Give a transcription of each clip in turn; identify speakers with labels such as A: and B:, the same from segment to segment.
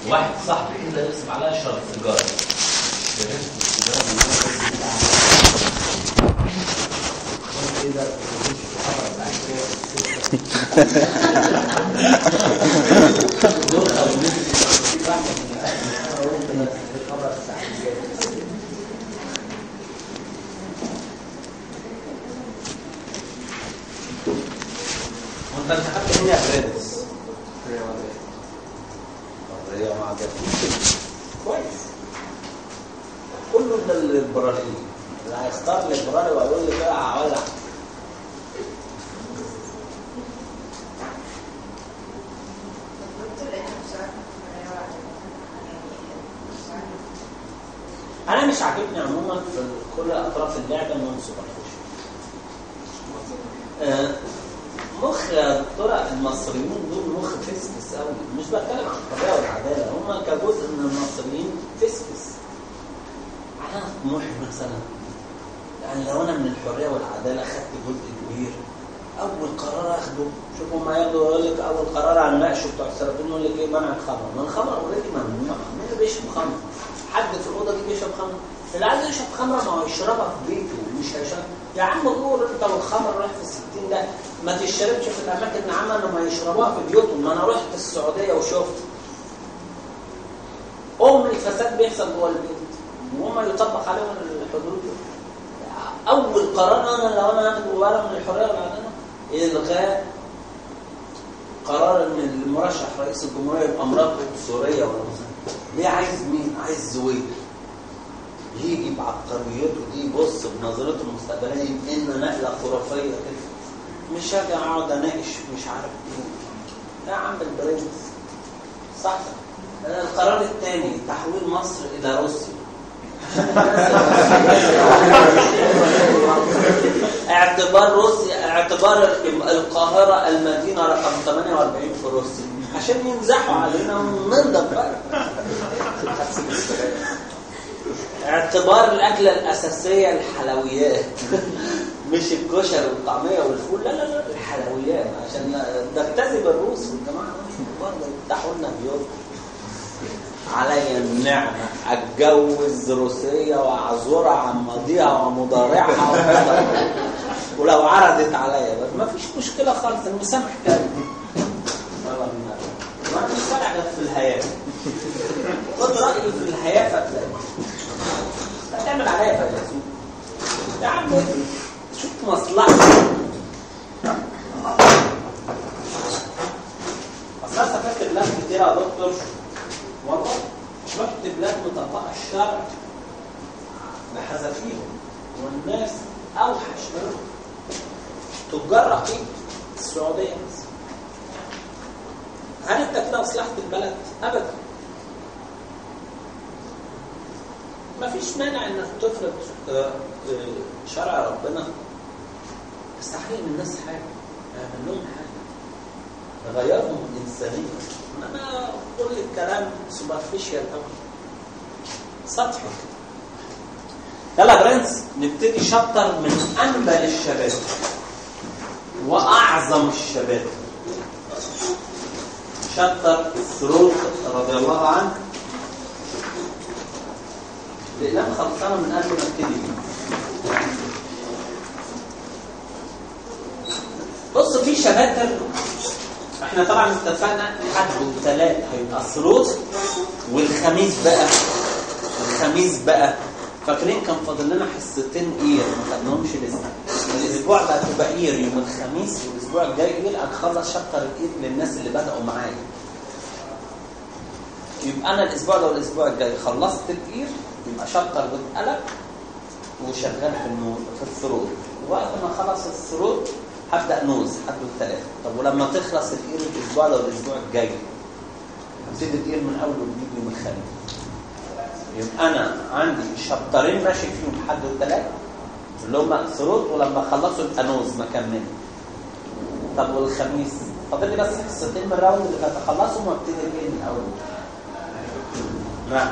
A: واحد صاحبي كده يرسم عليها شرط سيجاره شربت السيجاره من كده دول وانت انتخبت مين يا فريدس؟ الرياض مع كويس كله من الليبراليين اللي هيختار ليبرالي ويقول لي كده هولع انا مش عاجبني عموما في كل اطراف اللعبه انهم سوبرفيشال آه، مخ طرق المصريين دول مخ فسفس قوي مش بتكلم عن الحريه والعداله هم كجزء من المصريين فسفس انا طموحي مثلا يعني لو انا من الحريه والعداله خدت جزء كبير اول قرار اخده شوف هم ياخدوا يقول لك اول قرار على النقش بتوع السرطان يقول لك ايه منع الخمر ما الخمر اوريدي ممنوع مين اللي بيشرب خمر حد في الاوضه دي بيشرب خمر اللي عايز يشرب خمره ما هو يشربها في بيته مش هيشرب يا عم قول انت والخمر رايح في الستين ده ما تشربش في الاماكن العامه انهم يشربوها في بيوتهم ما انا رحت السعوديه وشفت ام الفساد بيحصل جوه البيت وهم يطبق عليهم الحدود اول قرار انا لو انا هاخد ولا من الحريه والعداله الغاء قرار ان المرشح رئيس الجمهوريه يبقى مراته سوريه ولا مثلا ليه عايز مين؟ عايز زويل يجي بعبقريته دي يبص بنظرته المستقبليه ينقلنا نقله خرافيه كده مش هاجي اقعد اناقش مش عارف ايه يا عم البرنس صح القرار الثاني تحويل مصر الى روسيا اعتبار روسيا اعتبار القاهرة المدينة رقم 48 في روسيا عشان ينزحوا علينا وننضف بقى اعتبار الأكلة الأساسية الحلويات مش الكشري والطعمية والفول لا لا لا الحلويات عشان نجتذب الروس والجماعة برضه يفتحوا لنا بيوت علي النعمة أتجوز روسية وأعذرها عن ماضيها ومضارعها ومضارعها. ولو عرضت عليا بس ما فيش مشكلة خالص المسامح كان ما مش طالع غير في الحياة خد رأيي في الحياة فتلاقي هتعمل عليا فيلسوف يا عم شوف مصلحتك أصل أنا سافرت بلاد كتير يا دكتور مرة رحت بلاد مطبقة الشرع بحذافيرهم والناس أوحش منهم تجار رقيق السعودية بس هل انت كده مصلحة البلد؟ أبدا مفيش مانع انك تفرض آه، آه، شرع ربنا بس تحرم الناس حاجة اعمل لهم حاجة غيرهم إنسانية انما كل الكلام سوبرفيشال قوي سطحي يلا يا برنس نبتدي شابتر من انبل الشباب واعظم الشباب شابتر سرور رضي الله عنه الاقلام خلصانه من قبل ما ابتدي بص في شباتر احنا طبعا اتفقنا حد وثلاث هيبقى سرور والخميس بقى الخميس بقى فاكرين كان فاضل لنا حصتين اير ما خدناهمش لسه الاسبوع ده هتبقى اير يوم الخميس والاسبوع الجاي اير هنخلص شابتر الاير للناس اللي بداوا معايا يبقى انا الاسبوع ده والاسبوع الجاي خلصت الاير يبقى شابتر بتقلب وشغال في النور في السرور وقت ما خلص السرور هبدا نوز حد الثلاثة طب ولما تخلص الاير الاسبوع ده والاسبوع الجاي هبتدي الاير من اول وجديد يوم الخميس يبقى انا عندي شابترين ماشي فيهم حد والثلاثة اللي هم سرور ولما خلصوا يبقى نوز ما كمل طب والخميس فاضل لي بس حصتين من الراوند اللي فات اخلصهم وابتدي الاير من اول نعم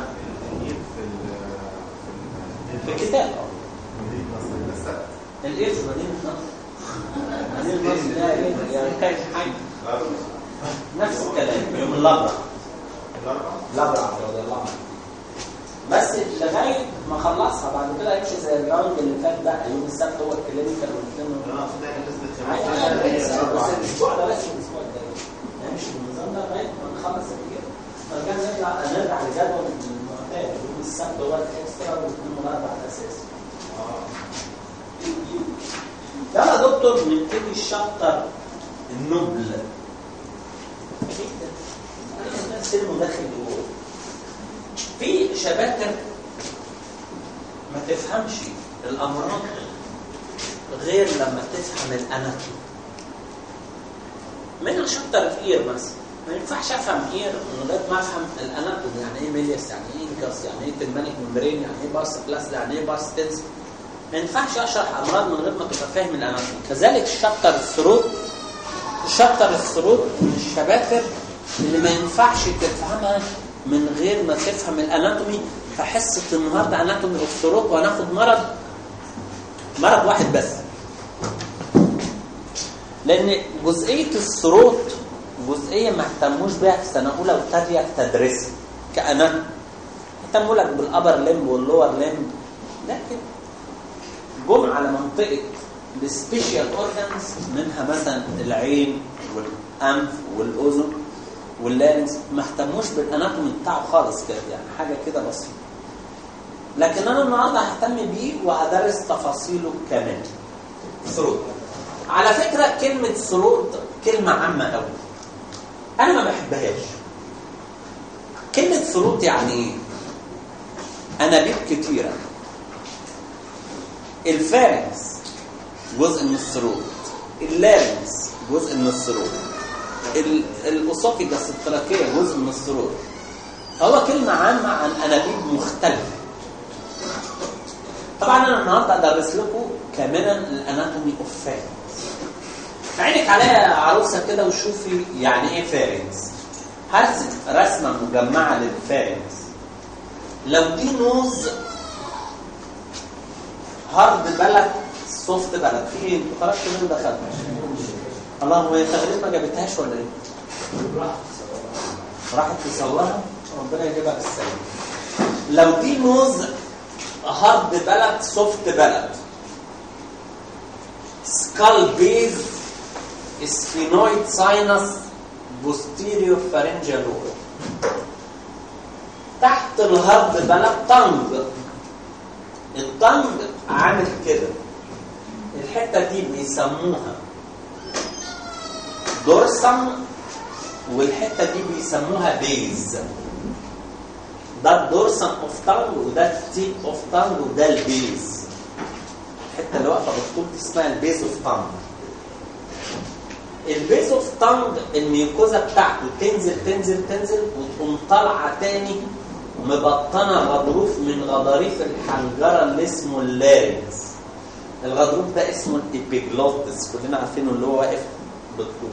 A: في الكتاب الايه في مدينه نصر مدينه نصر ده ايه يعني كانت حاجه نفس الكلام يوم الاربعاء الابرع رضي الله عنه بس لغايه ما خلصها بعد كده يمشي زي الراوند اللي فات ده يوم السبت هو الكلينيكال والاثنين بس الاسبوع ده بس الاسبوع الجاي نمشي بالنظام ده لغايه ما نخلص كده فكان نرجع نرجع لجدول المعتاد يوم السبت هو الاكسترا والاثنين والاربع الاساسي يلا يا دكتور نبتدي الشابتر النبل سلم داخل جوه في شباتر ما تفهمش الامراض غير لما تفهم الاناتومي من شابتر الاير مثلا ما ينفعش افهم اير من غير ما افهم الاناتومي يعني ايه ميليس يعني ايه انكاس يعني ايه تلمانيك ممبرين يعني ايه باس بلاس يعني ايه باس تنس ما ينفعش اشرح امراض من غير ما تبقى فاهم الاناتومي كذلك الشابتر الثروت الشابتر الثروت من الشباتر اللي ما ينفعش تفهمها من غير ما تفهم الاناتومي فحصه النهارده اناتومي اوف ثروت وهناخد مرض مرض واحد بس لان جزئيه الثروت جزئيه ما اهتموش بيها في سنه اولى وثانيه تدريسها كاناتومي اهتموا لك بالابر ليمب واللور ليمب لكن جم على منطقه السبيشال اورجانز منها مثلا العين والانف والاذن واللانس ما اهتموش بالاناتومي بتاعه خالص كده يعني حاجه كده بسيطه لكن انا النهارده ههتم بيه وهدرس تفاصيله كمان ثروت على فكره كلمه ثروت كلمه عامه قوي انا ما بحبهاش كلمه ثروت يعني ايه انابيب كتيره الفارنكس جزء من الثروت اللارنكس جزء من الثروت الاسوفيجاس التراكيه جزء من الثروت هو كلمه عامه عن انابيب مختلفه طبعا انا النهارده ادرس لكم كاملا الاناتومي اوف فارنكس عينك عليها عروسه كده وشوفي يعني ايه فارنكس هرسم رسمه مجمعه للفارنكس لو دي نوز هارد بلد سوفت بلد في انتوا خرجتوا من دخلت الله هو التغريب ما جابتهاش ولا ايه؟ راحت تصورها ربنا يجيبها بالسلامه لو دي نوز هارد بلد سوفت بلد سكال بيز سفينويد ساينس بوستيريور فارنجال تحت الهارد بلد طنج الطنج عامل كده الحته دي بيسموها دورسم والحته دي بيسموها بيز ده الدورسم اوف تانج وده التيب اوف تانج وده البيز الحته اللي واقفه بالطول دي اسمها البيز اوف تانج البيز اوف تانج الميوكوزا بتاعته تنزل تنزل تنزل وتقوم طالعه تاني مبطنه غضروف من غضاريف الحنجره اللي اسمه اللارنكس الغضروف ده اسمه الابيجلوتس كلنا عارفينه اللي هو واقف بالطول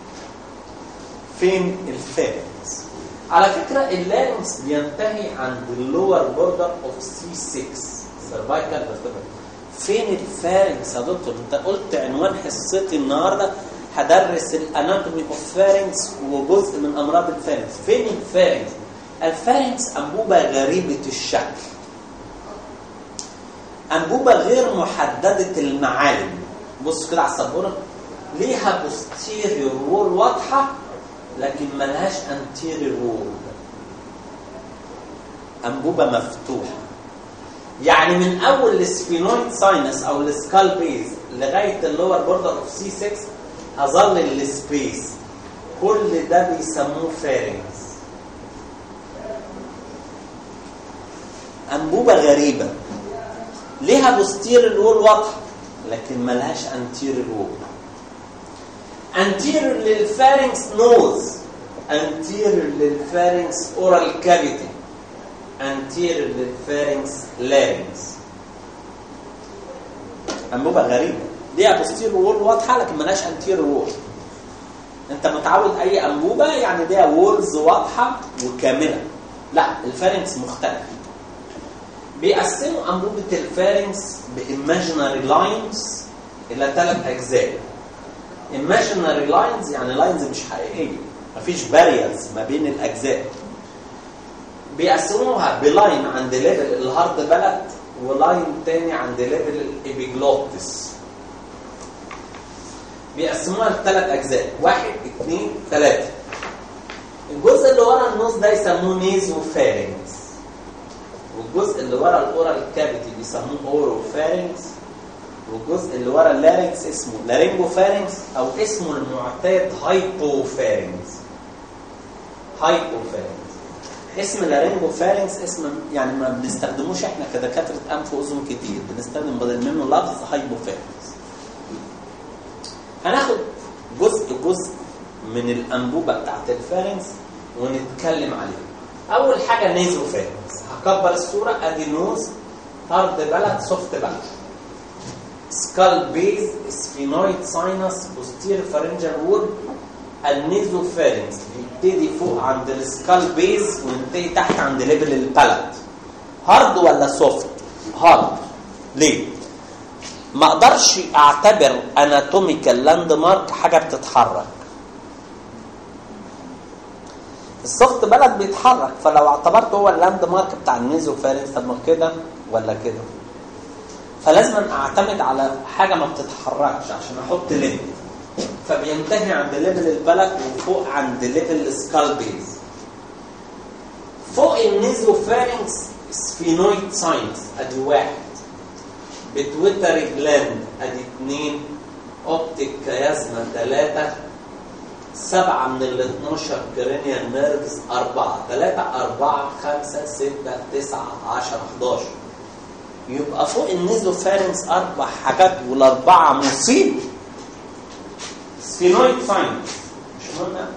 A: فين الفارنكس على فكرة اللارنكس بينتهي عند اللور بوردر اوف سي 6 سيرفايكال vertebra فين الفارنكس يا دكتور انت قلت عنوان حصتي النهارده هدرس الاناتومي اوف فارنكس وجزء من امراض الفارنكس فين الفارنكس الفارنكس انبوبه غريبه الشكل انبوبه غير محدده المعالم بص كده على السبوره ليها بوستيريور وول واضحه لكن ملهاش انتيريور وول انبوبه مفتوحه يعني من اول السفينويد ساينس او السكال بيز لغايه اللور بوردر اوف سي 6 هظل السبيس كل ده بيسموه فارنكس انبوبه غريبه ليها بوستيريور وول واضحه لكن ملهاش انتيريور وول anterior للفارنكس نوز anterior للفارنكس اورال كافيتي anterior للفارنكس لارنكس انبوبه غريبه ليها بوستير وول واضحه لكن ملهاش انتير وول انت متعود اي انبوبه يعني ليها وولز واضحه وكامله لا الفارنكس مختلف بيقسموا انبوبه الفارنكس بايماجينري لاينز الى ثلاث اجزاء imaginary lines يعني لاينز مش حقيقيه مفيش باريرز ما بين الاجزاء بيقسموها بلاين عند ليفل الهارد بلد ولاين تاني عند ليفل الابيجلوتس بيقسموها لثلاث اجزاء واحد اثنين ثلاثه الجزء اللي ورا النص ده يسموه نيزو فارنكس والجزء اللي ورا الاورال كافيتي بيسموه اورو فارنكس والجزء اللي ورا اللارنكس اسمه لارينجو فارنكس او اسمه المعتاد هايبو فارنكس هايبو فارنكس اسم لارينجو فارنكس اسم يعني ما بنستخدموش احنا كدكاتره انف واذن كتير بنستخدم بدل منه لفظ هايبو فارنكس هناخد جزء جزء من الانبوبه بتاعت الفارنكس ونتكلم عليه اول حاجه نيزو فارنكس هكبر الصوره ادي نوز هارد بلد سوفت بلد سكال بيز سفينويد ساينس بوستير فارنجال وول النيزو فارنكس بيبتدي فوق عند السكال بيز وينتهي تحت عند ليفل البلد هارد ولا سوفت هارد ليه ما اقدرش اعتبر اناتوميكال لاند مارك حاجه بتتحرك السوفت بلد بيتحرك فلو اعتبرت هو اللاند مارك بتاع النيزو فارنكس طب ما كده ولا كده فلازم اعتمد على حاجه ما بتتحركش عشان احط ليفل فبينتهي عند ليفل البلد وفوق عند ليفل السكال بيز فوق النيزو فارنكس سفينويد ساينس ادي واحد بتويتري جلاند ادي اثنين اوبتيك كيازما ثلاثة سبعة من ال 12 كرينيال نيرفز أربعة ثلاثة أربعة خمسة ستة تسعة 10 11 يبقى فوق النيزو فارنكس أربع حاجات والأربعة مصيبة سفينويد ساينس مش مهم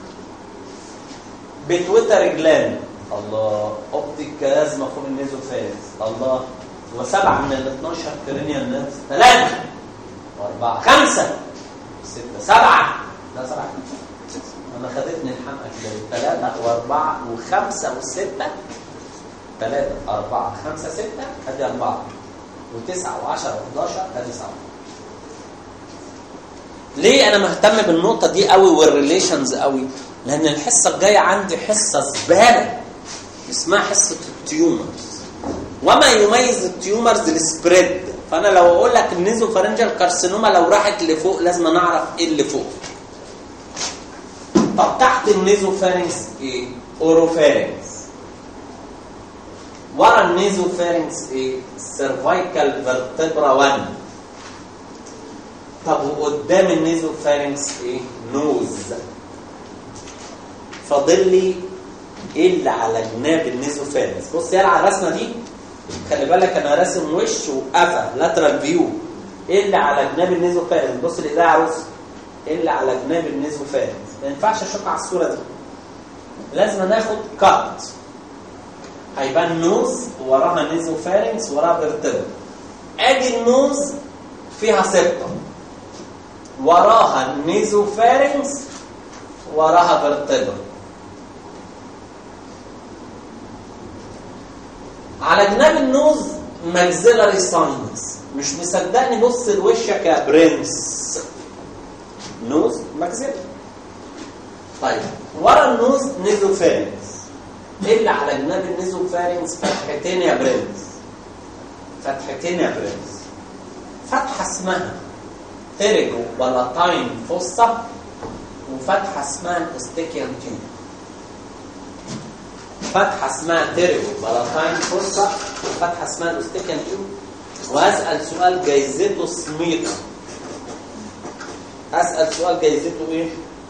A: بتويتر جلاند الله اوبتيك كيازما فوق النيزو فارنكس الله وسبعة من ال 12 كرينيال نيرفز ثلاثة وأربعة خمسة ستة سبعة لا سبعة أنا خدتني الحمقى كده ثلاثة وأربعة وخمسة وستة ثلاثة أربعة خمسة ستة أدي أربعة وتسعة وعشرة وحداشر أدي سبعة ليه أنا مهتم بالنقطة دي قوي والريليشنز قوي؟ لأن الحصة الجاية عندي حصة زبالة اسمها حصة التيومرز وما يميز التيومرز السبريد فانا لو اقول لك النيزو فارنجال كارسينوما لو راحت لفوق لازم نعرف ايه اللي فوق طب تحت النيزو فارنكس ايه اورو فارنكس ورا النيزو فارنكس ايه سيرفايكال فيرتبرا 1 طب وقدام النيزو فارنكس ايه نوز فاضل لي ايه اللي على جناب النيزو فارنكس بص يلا على الرسمه دي خلي بالك انا راسم وش وقفا لاترال فيو ايه اللي على جناب النيزو فارنس بص الاذاعه بص ايه اللي على جناب النيزو فارنس ما ينفعش اشك على الصوره دي لازم ناخد كات هيبان نوز وراها نيزو فارنس وراها فيرتبر ادي النوز فيها سبطه وراها نيزو فارنس وراها فيرتبر على جناب النوز ماكسيلاري ساينس مش مصدقني بص لوشك يا برنس نوز ماكسيلاري طيب ورا النوز نيزوفارينكس ايه اللي على جناب النيزوفارينكس فتحتين يا برنس فتحتين يا برنس فتحه اسمها تيريجو بلاتاين فوسا وفتحه اسمها الاوستيكيان تيوب فتحه اسمها تيريو بلاتاين فوسا وفتحه اسمها الاوستيكان تيوب واسال سؤال جايزته سميطه اسال سؤال جايزته ايه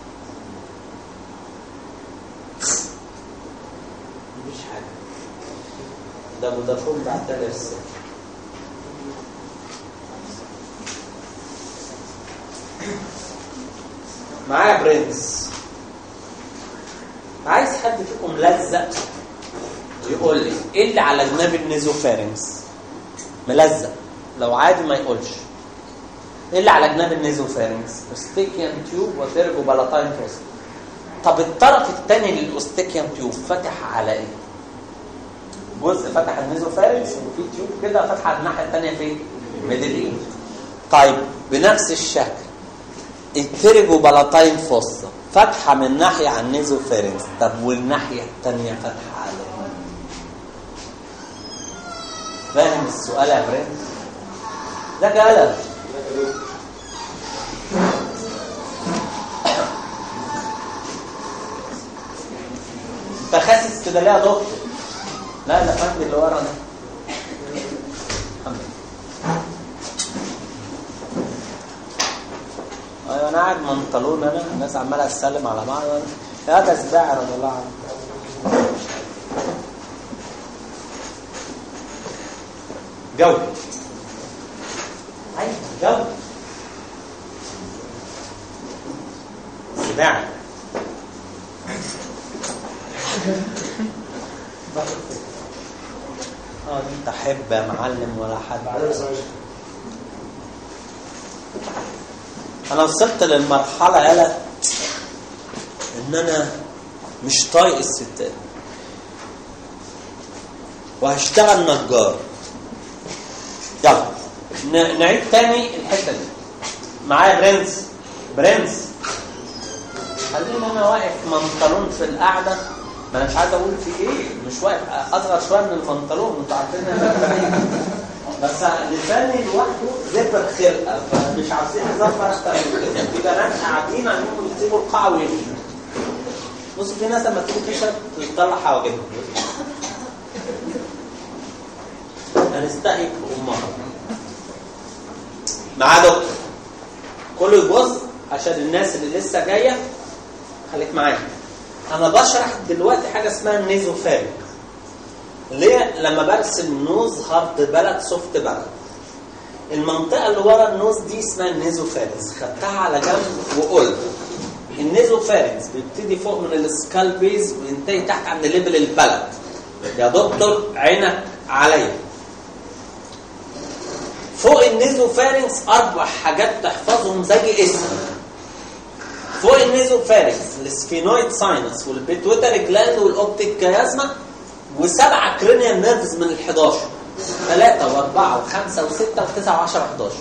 A: مفيش حاجه ده فودافون بعت لي رساله معايا برنس عايز حد فيكم لزق يقول لي ايه اللي على جناب النيزوفارنكس ملزق لو عادي ما يقولش ايه اللي على جناب النيزوفارنكس اوستيكيان تيوب وترجو بلاتاين فوس طب الطرف الثاني للاوستيكيان تيوب فتح على ايه جزء فتح النيزوفارنكس وفي تيوب كده فتحه الناحيه الثانيه فين ميدل ايه طيب بنفس الشكل الترجو بلاتاين فوسا فتحة من ناحية على النيزوفارنكس طب والناحية الثانية فتحة على ايه؟ فاهم السؤال يا برنس ده كلام انت خاسس كده ليه يا دكتور لا ده فندي اللي ورا ده الحمد لله. ايوه انا قاعد منطلون انا الناس عماله تسلم على بعض يا ده سباع رضي الله عنه جو ايوه جو سباع اه انت حب يا معلم ولا حد انا وصلت للمرحله يالا ان انا مش طايق الستات وهشتغل نجار يلا ن- نعيد تاني الحته دي معايا برنس برنس خليني انا واقف منطلون في القعده ما انا مش عايز اقول في ايه مش واقف اصغر شويه من البنطلون انتوا عارفين أنا بس لساني لوحده زفر خلقه فمش عايزين نظفر اكتر من كده في بنات قاعدين عندهم يسيبوا القاعه ويمشوا بص في ناس لما تيجي تشرب تطلع حواجبها هنستحي امها معاه دكتور كله يبص عشان الناس اللي لسه جايه خليك معايا انا بشرح دلوقتي حاجه اسمها النيزوفاريك اللي هي لما برسم نوز هارد بلد سوفت بلد المنطقه اللي ورا النوز دي اسمها النيزوفارينكس خدتها على جنب وقلت النيزوفارينكس بيبتدي فوق من السكال بيز وينتهي تحت عند ليفل البلد يا دكتور عينك عليا فوق النيزوفارينكس اربع حاجات تحفظهم زي اسم فوق النيزوفارينكس السفينويد ساينس والبيتويتري جلاند والاوبتيك كيازما وسبعه كرينيال نيرفز من ال 11 ثلاثة وأربعة وخمسة وستة وتسعة وعشرة 11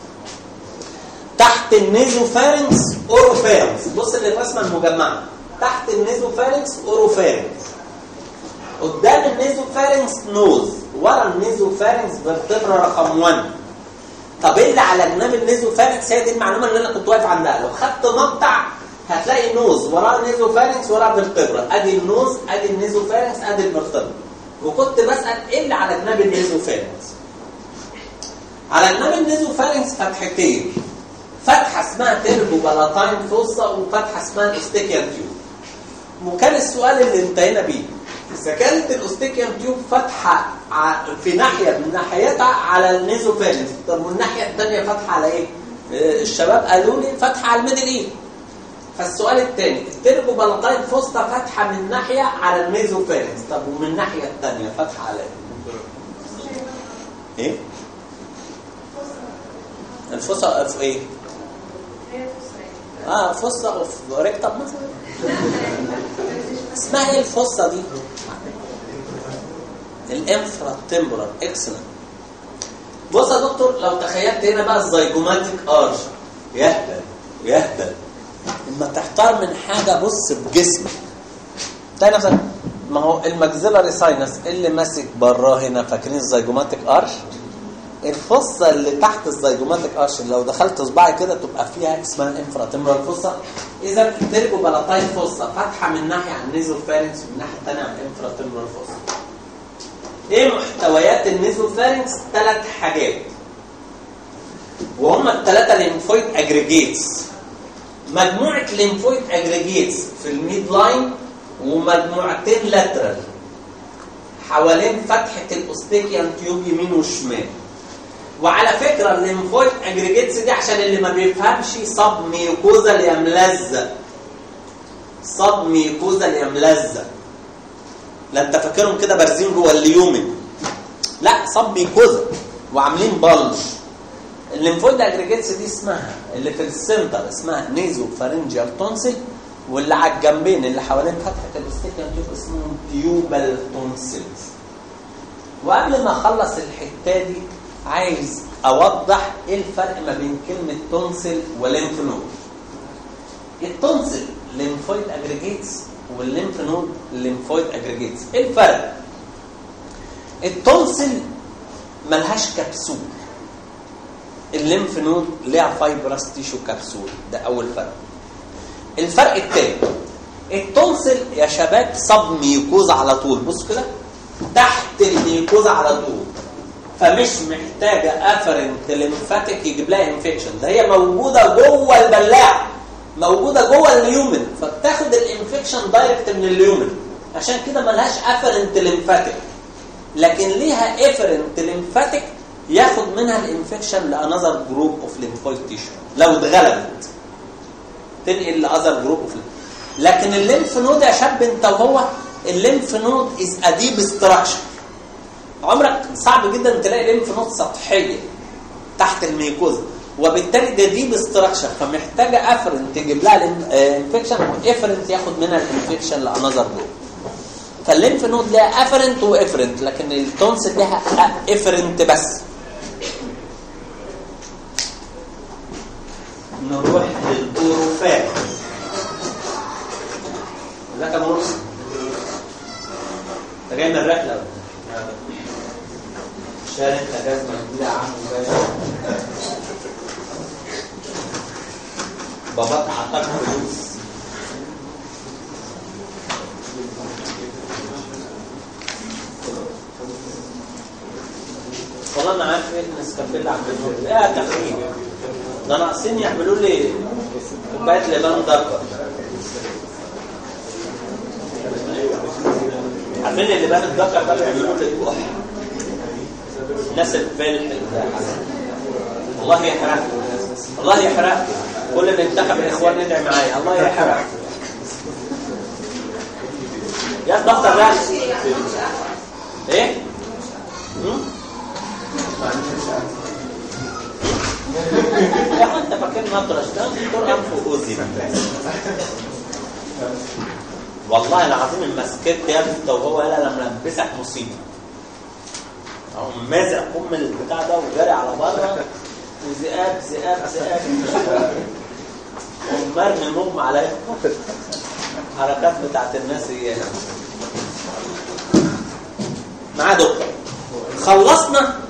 A: تحت النيزوفارينكس أوروفارينكس بص للرسمة المجمعة تحت النيزوفارينكس أوروفارينكس قدام النيزوفارينكس نوز ورا النيزوفارينكس فيرتبرا رقم 1 طب ايه اللي على جناب النيزوفارينكس هي دي المعلومه اللي انا كنت واقف عندها لو خدت مقطع هتلاقي نوز وراه نيزوفارينكس وراه فيرتبرا ادي النوز ادي النيزوفارينكس ادي الفيرتبرا وكنت بسال ايه اللي على جناب النيزوفارينكس على جناب النيزوفارينكس فتحتين فتحه اسمها تيربو بلاتاين فوسا وفتحه اسمها الاستيكيان تيوب وكان السؤال اللي انتهينا بيه اذا كانت الاوستيكيان تيوب فاتحه ع- في ناحيه من ناحيتها على النيزوفارينكس طب والناحيه الثانيه فاتحه على ايه؟ آه، الشباب قالوا لي فاتحه على الميدل ايد فالسؤال الثاني التربو بلطاين فوسطى فاتحه من ناحيه على النيزوفارينكس طب ومن الناحيه الثانيه فاتحه على ايه؟ ايه؟ الفوسطى في ايه؟ اه فوسطى اوف ريكتم مثلا اسمها ايه الفصة دي؟ الانفرا تمبرال اكسلنت بص يا دكتور لو تخيلت هنا بقى الزيجوماتيك ارش يهبل يهبل اما تحتار من حاجه بص بجسمك تلاقي نفسك ما هو الماكسيلاري ساينس اللي ماسك براه هنا فاكرين الزيجوماتيك ارش الفصة اللي تحت الزيجوماتيك ارش لو دخلت صباعي كده تبقى فيها اسمها انفرا تمبرال فصة اذا التربو بلاتاين فصة فاتحه من ناحيه على النيزوفارينكس ومن ناحيه الثانيه على الانفرا تمبرال فصة ايه محتويات النيزوفارينكس ثلاث حاجات وهم الثلاثه ليمفويد اجريجيتس مجموعه ليمفويد اجريجيتس في الميد لاين ومجموعتين لاترال حوالين فتحه الاوستيكيان تيوب يمين وشمال وعلى فكره الليمفويد اجريجيتس دي عشان اللي ما بيفهمش صب ميوكوزا يا ملزق صب ميوكوزا يا ملزق لا انت فاكرهم كده بارزين جوه اليومن لا صب ميوكوزا وعاملين بلج الليمفويد اجريجيتس دي اسمها اللي في السنتر اسمها نيزو فارنجيال تونسل واللي على الجنبين اللي حوالين فتحه الاستيكيان تيوب اسمهم تيوبال تونسلز وقبل ما اخلص الحته دي عايز اوضح ايه الفرق ما بين كلمه تونسل وليمف نود التونسل ليمفويد اجريجيتس والليمف نود ليمفويد اجريجيتس ايه الفرق التونسل
B: ملهاش كبسول الليمف نود ليها فايبرس تيشو كبسول ده اول فرق الفرق الثاني التونسل يا شباب صب ميوكوزا على طول بص كده تحت الميوكوزا على طول فمش محتاجه افرنت ليمفاتيك يجيب لها انفكشن ده هي موجوده جوه البلاع موجوده جوه اليومن فبتاخد الانفكشن دايركت من اليومن عشان كده ملهاش افرنت ليمفاتيك لكن ليها افرنت ليمفاتيك ياخد منها الانفكشن لانذر جروب اوف ليمفويد تيشو لو اتغلبت تنقل لاذر جروب اوف لكن الليمف نود يا شاب انت وهو الليمف نود از ا ديب ستراكشر عمرك صعب جدا تلاقي ليمف نود سطحيه تحت الميكوزا وبالتالي ده ديب ستراكشر فمحتاجه افرنت تجيب لها الانفكشن وافرنت ياخد منها الانفكشن لانذر جروب فالليمف نود ليها افرنت وافرنت لكن التونس ليها افرنت بس نروح للاوروفات ازيك يا مرسي انت جاي من الرحله شارع انت جزمه جديده يا عم باباك حطك فلوس والله انا عارف ايه النسكافيه اللي عاملينه ايه يا تخريب ده ناقصين يعملوا لي كوبايه لبان دكر عارفين اللبان الدكر ده بيعملوا لي كح الناس الفلح الله يحرق الله يحرق كل اللي انتخب الاخوان ندعي معايا الله يحرق يا الدكتور ده ايه؟ يا انت فاكرني اطرش ده دكتور انف واذن والله العظيم المسكت يا انت وهو يلا لما لبسك مصيبه او مازق ام البتاع ده وجاري على بره وذئاب ذئاب ذئاب ومرمي مغمى عليا حركات بتاعت الناس اياها معاه دكتور خلصنا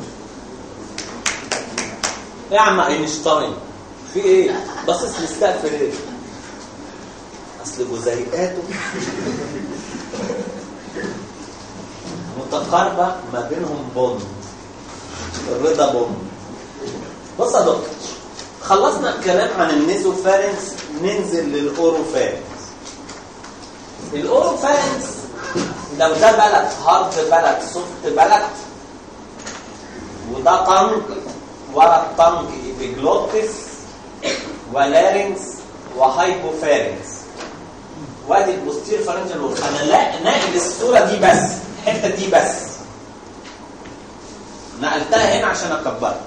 B: ايه يا عم اينشتاين في ايه باصص مستقبل ايه اصل جزيئاته متقاربه ما بينهم بوند الرضا بوند بص يا دكتور خلصنا الكلام عن النيزوفارنس ننزل للاوروفارنس الاوروفارنس لو ده بلد هارد بلد سوفت بلد وده طنج ورا الطنج ايبيجلوتس ولارنس وهايبوفارنس وادي البوستير فارنجال وول انا لا ناقل الصوره دي بس الحته دي بس نقلتها هنا عشان اكبرها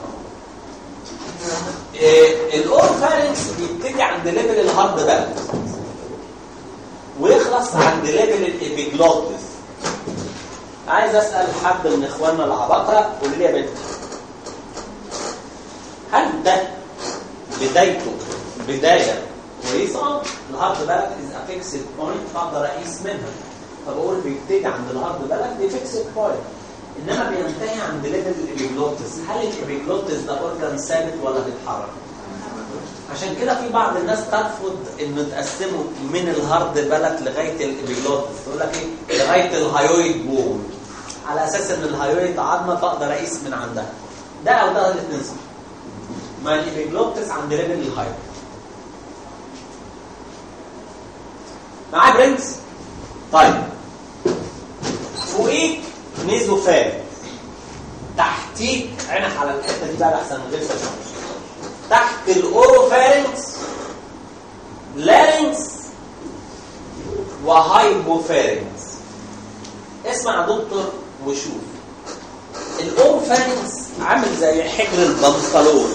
B: إيه الاوروفارنس بيبتدي عند ليفل الهارد بلد ويخلص عند ليفل الابيجلوتس عايز اسال حد من اخواننا العباقره قول لي يا بنت هل ده بدايته بدايه كويسه الهارد بلد از افيكسد بوينت اقدر اقيس منها فبقول بيبتدي عند الهارد بلد دي فيكسد بوينت انما بينتهي عند ليفل الابيجلوتس هل الابيجلوتس ده اورجان ثابت ولا بيتحرك عشان كده في بعض الناس ترفض انه تقسمه من الهارد بلد لغايه الابيجلوتس تقول لك ايه لغايه الهايويد بول على اساس ان الهايويد عظمه فاقدر اقيس من عندها ده او ده الاثنين صح ما الابيجلوتس عند ليفل الهايويد معاه برنس طيب فوقيك نيزوفارنس تحتيك عينك على الحته دي بقى احسن من غير تشوش تحت الاوروفارنكس لارنكس وهايبوفارنكس اسمع يا دكتور وشوف الاوروفارنكس عامل زي حجر البنطلون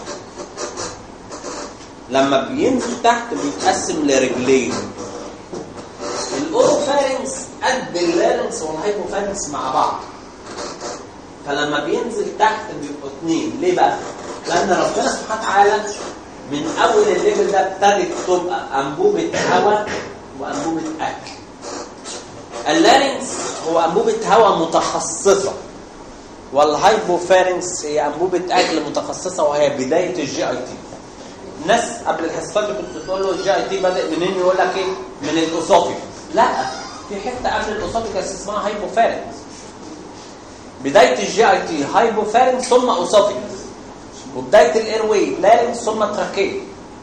B: لما بينزل تحت بيتقسم لرجلين الاوروفارنكس قد اللارنكس والهايبوفارنكس مع بعض فلما بينزل تحت بيبقوا اثنين ليه بقى؟ لان ربنا سبحانه وتعالى من اول الليفل ده ابتدت تبقى انبوبه هواء وانبوبه اكل اللارنكس هو انبوبه هواء متخصصه والهايبوفارنكس هي انبوبه اكل متخصصه وهي بدايه الجي اي تي ناس قبل الحصه اللي كنت تقول له الجي اي تي بدا منين يقول لك ايه من الاسوفيك لا في حته قبل الاسوفيك اسمها هايبوفارنكس بدايه الجي اي تي هايبوفارنكس ثم اسوفيك وبدايه الاير واي لارنكس ثم تراكيه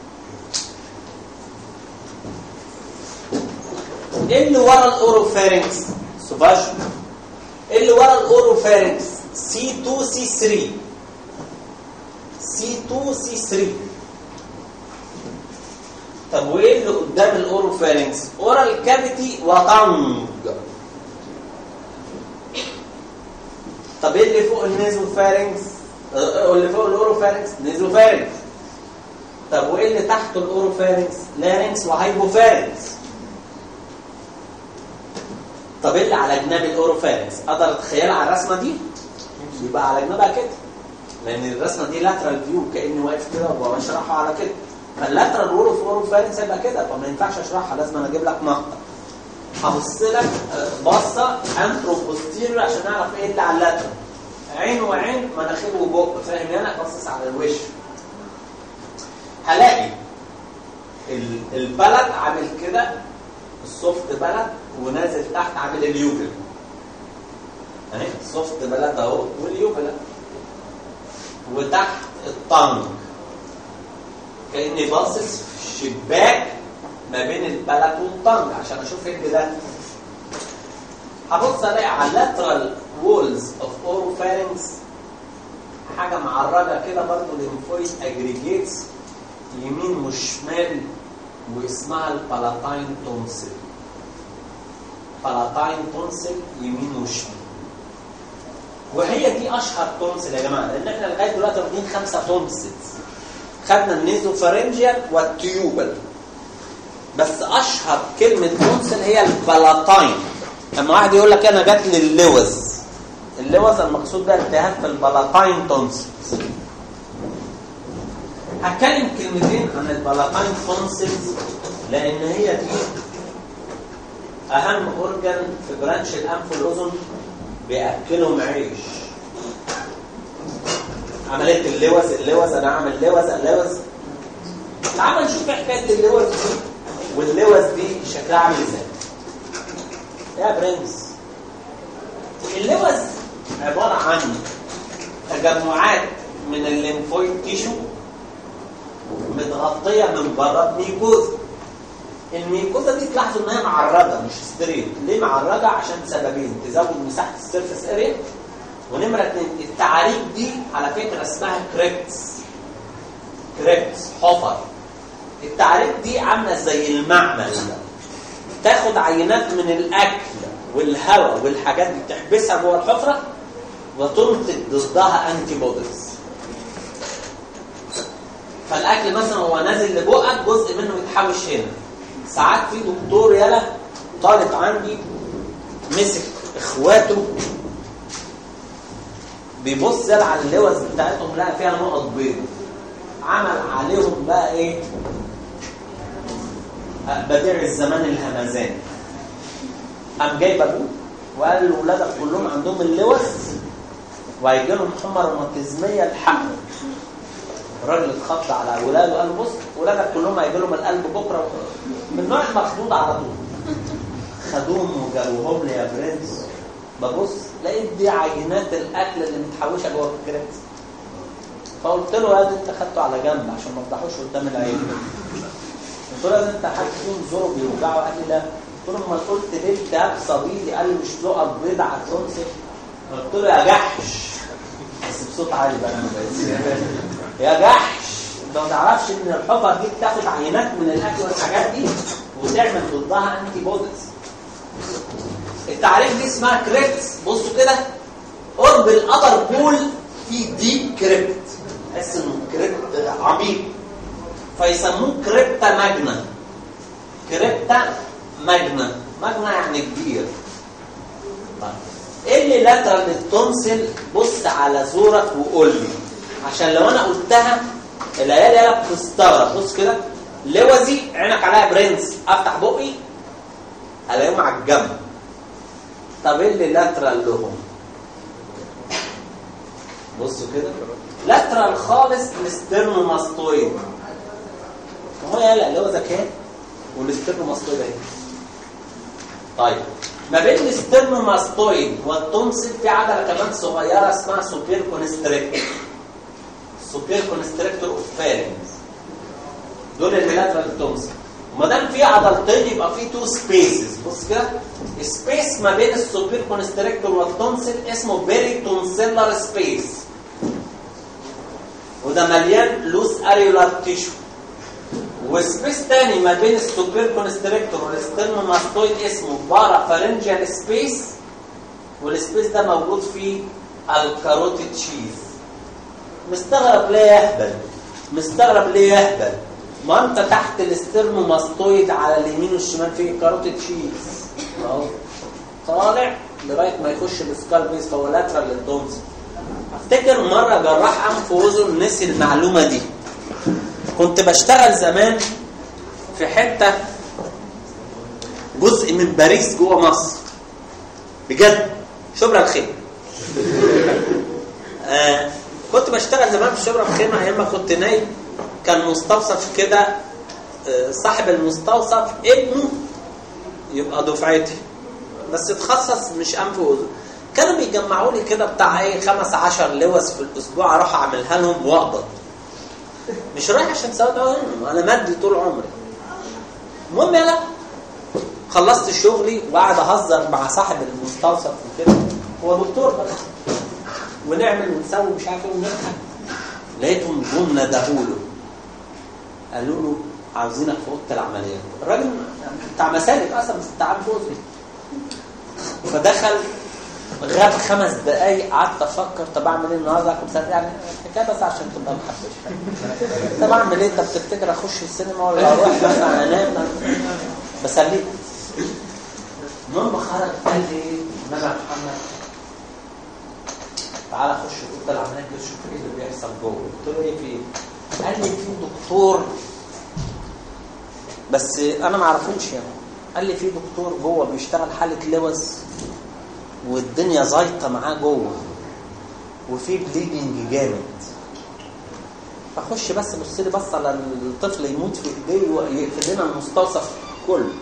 B: ايه اللي ورا الاوروفارنكس سوفاج ايه اللي ورا الاوروفارنكس سي 2 سي 3 سي 2 سي 3 طب وايه اللي قدام الاوروفارنكس اورال كافيتي وطنج طب ايه اللي فوق النيزوفارنكس اه اللي فوق الاوروفارنكس نيزوفارنكس طب وايه اللي تحت الاوروفارنكس لارنكس وهايبوفارنكس طب ايه اللي على جناب الاوروفارنكس اقدر اتخيلها على الرسمه دي يبقى على جنابها كده لان الرسمه دي لاترال فيو كاني واقف كده وبشرحها على كده فاللاترال اوروفارنكس هيبقى كده فما ينفعش اشرحها لازم انا اجيب لك مقطع هبص لك بصه انتروبوستيريور عشان اعرف ايه اللي على اللاترال عين وعين مناخير وبق فاهم انا باصص على الوش هلاقي البلد عامل كده السوفت بلد ونازل تحت عامل اليوفل اهي السوفت بلد اهو واليوفل وتحت الطنج كاني باصص في شباك ما بين البلد والطنج عشان اشوف ايه ده هبص الاقي على اللاترال وولز اوف اوروفارنكس حاجه معرجه كده برضه ليمفويد اجريجيتس يمين وشمال واسمها البالاتاين تونسل بالاتاين تونسل يمين وشمال وهي دي اشهر تونسل يا جماعه لان احنا لغايه دلوقتي واخدين خمسه تونسلز خدنا النيزوفارنجيال والتيوبل بس اشهر كلمه تونسل هي البالاتاين لما واحد يقول لك انا جات لي اللوز اللوز المقصود بها التهاب في البالاتاين تونسلز هتكلم كلمتين عن البالاتاين تونسلز لان هي دي اهم اورجان في برانش الانف والاذن بياكلهم عيش عمليه اللوز اللوز انا اعمل لوز اللوز تعال نشوف حكايه اللوز دي واللوز دي شكلها عامل ازاي يا برنس اللوز عباره عن تجمعات من الليمفويد تيشو متغطيه من بره بميكوزا الميكوزا دي تلاحظوا ان هي معرضه مش ستريت ليه معرضه عشان سببين تزود مساحه السيرفيس اريا ونمره اثنين التعاريف دي على فكره اسمها كريبتس كريبتس حفر التعاريف دي عامله زي المعمل تاخد عينات من الاكل والهواء والحاجات دي تحبسها جوه الحفره وتنتج ضدها انتي بوديز فالاكل مثلا هو نازل لبقك جزء منه يتحوش هنا ساعات في دكتور يلا طالب عندي مسك اخواته بيبص يلا على اللوز بتاعتهم لقى فيها نقط بيض عمل عليهم بقى ايه بديع الزمان الهمزان قام جايب ابوه وقال لاولادك كلهم عندهم اللوز وهيجي لهم حمى روماتيزميه الحقهم الراجل اتخض على اولاده وقال بص ولادك كلهم هيجي لهم القلب بكره من نوع المخضوض على طول خدوهم وجابوهم لي يا برنس ببص لقيت دي عينات الاكل اللي متحوشه جوه الكريبس فقلت له يا انت خدته على جنب عشان ما تفضحوش قدام العين قلت له يا انت حد فيهم زوره بيوجعه قال لي لا قلت له ما قلت ليه التهاب صديدي قال لي مش لقط بيض على التونسل قلت له يا جحش بس بصوت عالي بقى انا يا جحش انت ما تعرفش ان الحفر دي بتاخد عينات من الاكل والحاجات دي وتعمل ضدها انتي بوديز التعريف دي اسمها كريبتس بصوا كده قرب الابر بول في ديب كريبت تحس انه كريبت عميق فيسموه كريبتا ماجنا كريبتا ماجنا ماجنا يعني كبير طيب ايه اللي لاترال للتونسل بص على زورك وقول لي عشان لو انا قلتها العيال يلا بتستغرب بص كده لوزي عينك عليها برنس افتح بقي الاقيهم على الجنب طب ايه اللي لاترال لهم بصوا كده لاترال خالص الاسترنوماستويد هو يلا اللي هو ذكاء والاسترنوماستويد اهي طيب ما بين الاسترنوماستويد والتونسل في عضله كمان صغيره اسمها سوبير كونستريكتور سوبير كونستريكتور اوف فارنجز دول اللي لاترال التونسل وما دام في عضلتين يبقى في تو سبيسز بص كده سبيس ما بين السوبير كونستريكتور والتونسل اسمه بيري تونسيلر سبيس وده مليان لوس اريولار تيشو وسبيس تاني ما بين السوبير كونستريكتور والاسترنوماستويد اسمه بارا فارنجيال سبيس والسبيس ده موجود فيه الكاروتيد شيز مستغرب ليه يهبل مستغرب ليه يهبل ما انت تحت الاسترنوماستويد على اليمين والشمال فيه كاروتيد شيز اهو طالع لغايه ما يخش السكال بيس فهو لاترال للدونز افتكر مره جراح انف واذن نسي المعلومه دي كنت بشتغل زمان في حته جزء من باريس جوه مصر بجد شبرا الخير آه كنت بشتغل زمان في شبرا الخير ايام ما كنت نايم كان مستوصف كده آه صاحب المستوصف ابنه يبقى دفعتي بس اتخصص مش انف واذن كانوا بيجمعوا لي كده بتاع ايه خمس عشر لوز في الاسبوع اروح اعملها لهم واقبض مش رايح عشان سواد عيونهم انا مادي طول عمري المهم يلا خلصت شغلي وقاعد اهزر مع صاحب المستوصف وكده هو دكتور بقى ونعمل ونسوي مش عارف ايه ونضحك لقيتهم جم ندهوله قالوا له عاوزينك في اوضه العمليات الراجل بتاع مسالك اصلا بس بتاع فوزي فدخل غاب خمس دقايق قعدت افكر طب اعمل ايه النهارده كنت يعني الحكايه بس عشان تبقى محبش طب اعمل ايه طب تفتكر اخش السينما ولا اروح مثلا انام بسليك المهم خرج قال لي ماما محمد تعالى خش اوضه العمليات كده شوف ايه اللي بيحصل جوه قلت له ايه في ايه؟ قال لي في دكتور بس انا ما اعرفوش يعني قال لي في دكتور جوه بيشتغل حاله لوز والدنيا زايطه معاه جوه وفي بليدنج جامد فخش بس بص لي بص على الطفل يموت في ايديه ويقفل لنا المستوصف كله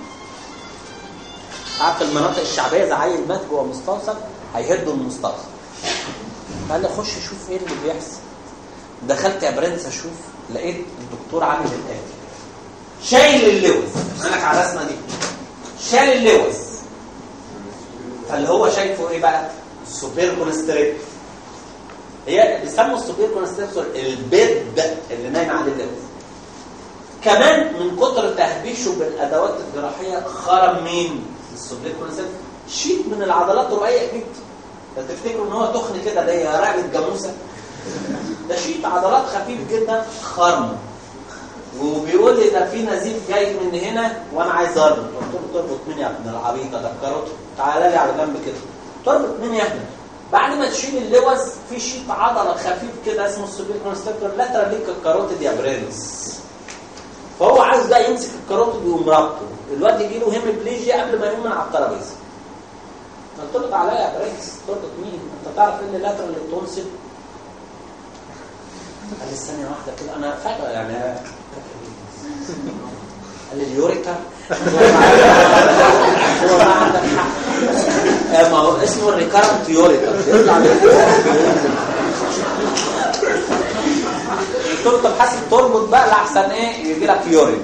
B: عارف المناطق الشعبيه زي عيل مات جوه مستوصف هيهدوا المستوصف قال لي خش شوف ايه اللي بيحصل دخلت يا برنس اشوف لقيت الدكتور عامل الاتي شايل اللوز مالك على راسنا دي شايل اللوز فاللي هو شايفه ايه بقى السوبر كونستريكتور هي بيسموا السوبر كونستريكتور البيد اللي نايم عليه اللوز كمان من كتر تهبيشه بالادوات الجراحيه خرم مين السوبر كونستريكتور شيت من العضلات رقيق جدا تفتكروا ان هو تخن كده ده هي رقبه جاموسه ده شيت عضلات خفيف جدا خرم وبيقول لي ده في نزيف جاي من هنا وانا عايز اربط قلت له تربط مين يا ابن العبيطه ده الكاروت تعالى لي على جنب كده تربط مين يا ابني بعد ما تشيل اللوز في شيت عضله خفيف كده اسمه السوبر كونستركتور لاترال ليك الكاروتيد يا برنس فهو عايز بقى يمسك الكاروتيد ويقوم رابطه الواد يجي له هيمبليجيا قبل ما يقوم من على الترابيزه قلت له تعالى يا برنس تربط مين انت تعرف ان اللاترال التونسل قال لي ثانيه واحده كده انا فاكر يعني قال لي اليوريكا هو ما عندك حق ما هو اسمه الريكارنت يوريكا بيطلع قلت له طب حاسب تربط بقى لاحسن ايه يجي لك يورين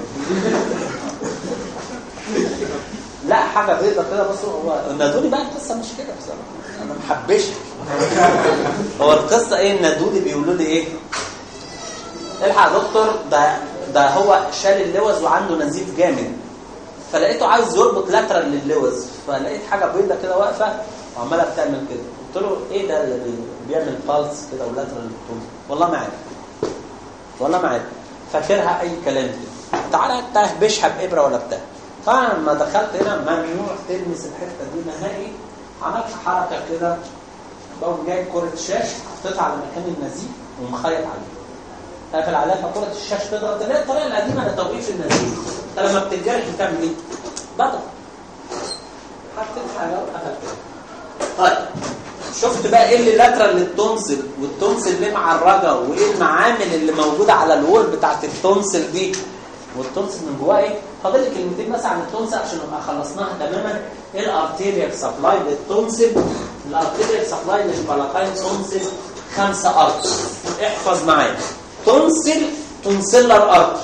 B: لا حاجه بيضه كده بص هو النادولي بقى القصه مش كده بصراحه انا محبشها هو القصه ايه النادولي بيقولوا لي ايه الحق يا دكتور ده ده هو شال اللوز وعنده نزيف جامد فلقيته عايز يربط لاترال للوز فلقيت حاجه بيضه كده واقفه وعماله بتعمل كده قلت له ايه ده اللي بيعمل بالس كده ولاترال للتونس والله ما عارف والله ما عارف فاكرها اي كلام كده تعالى تهبشها بابره ولا بتاع طبعا لما دخلت هنا ممنوع تلمس الحته دي نهائي عملت حركه كده بقوم جايب كره شاش حطيتها على مكان النزيف ومخيط عليه قافل عليها فكرة الشاش تضغط اللي هي الطريقة القديمة لتوقيف النزيف انت لما بتتجرح بتعمل ايه؟ بضغط حطيت حاجة وقفلت طيب شفت بقى ايه اللي لاترال للتونسل والتونسل ليه معرجه وايه المعامل اللي موجوده على الوول بتاعت التونسل دي والتونسل من جواه ايه فاضل لي كلمتين بس عن التونسل عشان نبقى خلصناها تماما ايه الارتيريال سبلاي للتونسل الارتيريال سبلاي للبلاتاين تونسل خمسه ارتر احفظ معايا تونسل تونسيلر ارتر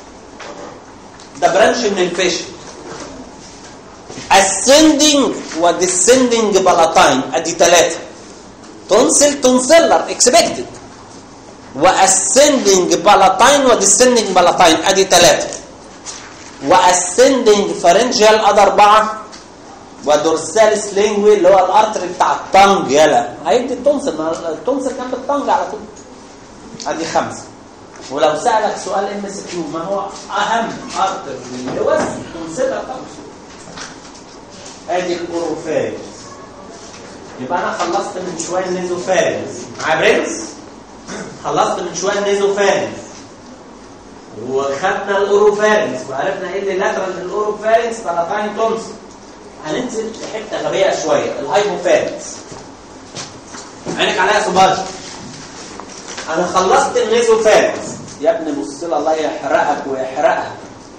B: ده برانش من الفيشن ascending وديسcending بلاتاين ادي ثلاثه تونسل تونسيلر اكسبكتد واسcending بلاتاين وديسcending بلاتاين ادي ثلاثه واسcending فارنجيال ادي اربعه ودورساليس لينجوي اللي هو الارتري بتاع الطنج يلا هيدي التونسل ما التونسل جنب الطنج على طول ادي خمسه ولو سالك سؤال ام اس كيو ما هو اهم ارتري للوز تونسيلر طنج ادي الاوروفارينج يبقى انا خلصت من شويه النيزوفارينج معايا برنس خلصت من شويه النيزوفارينج وخدنا الاوروفارينج وعرفنا ايه اللي لاترال للاوروفارينج بلاتاين تونس هننزل لحته غبيه شويه الهايبوفارينج عينك عليها صباج انا خلصت النيزوفارينج يا ابني بص لي الله يحرقك ويحرقك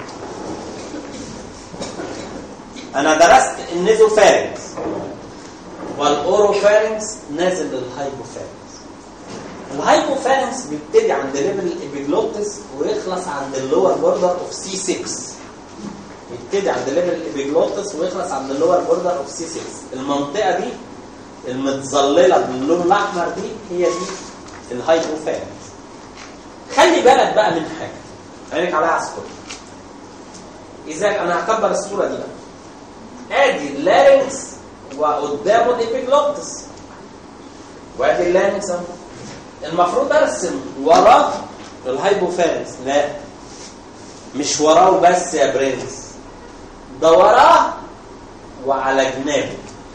B: انا درست النيزوفارينكس والاوروفارينكس نازل للهايبوفارينكس الهايبوفارينكس بيبتدي عند ليفل الابيجلوتس ويخلص عند اللور بوردر اوف سي 6 يبتدي عند ليفل الابيجلوتس ويخلص عند اللور بوردر اوف سي 6 المنطقه دي المتظلله باللون الاحمر دي هي دي الهايبوفارينكس خلي بالك بقى من حاجه عينك عليها عسكر اذا انا هكبر الصوره دي بقى ادي اللارنكس وقدامه الابيجلوتس وادي اللارنكس اهو المفروض ارسم وراه الهايبوفارنس لا مش وراه بس يا برنس ده وراه وعلى جنابه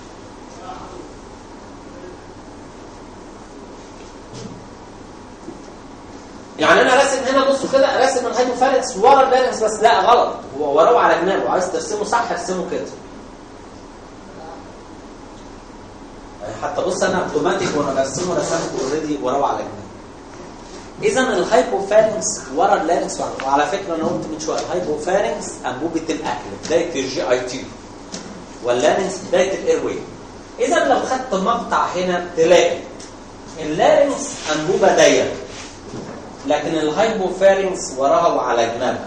B: يعني انا راسم هنا بصوا كده راسم الهايبوفارنس ورا اللارنكس بس لا غلط هو وراه على جنابه عايز ترسمه صح ارسمه كده حتى بص انا اوتوماتيك وانا برسمه رسمته اوريدي وراه على جنابه اذا الهايبوفارنس ورا اللارنكس وعلى فكره انا قلت من شويه الهايبوفارنس انبوبه الاكل بدايه الجي اي تي واللارنكس بدايه الاير اذا لو خدت مقطع هنا تلاقي اللارنكس انبوبه ضيقه لكن الهايبوفارنكس وراها وعلى جنابها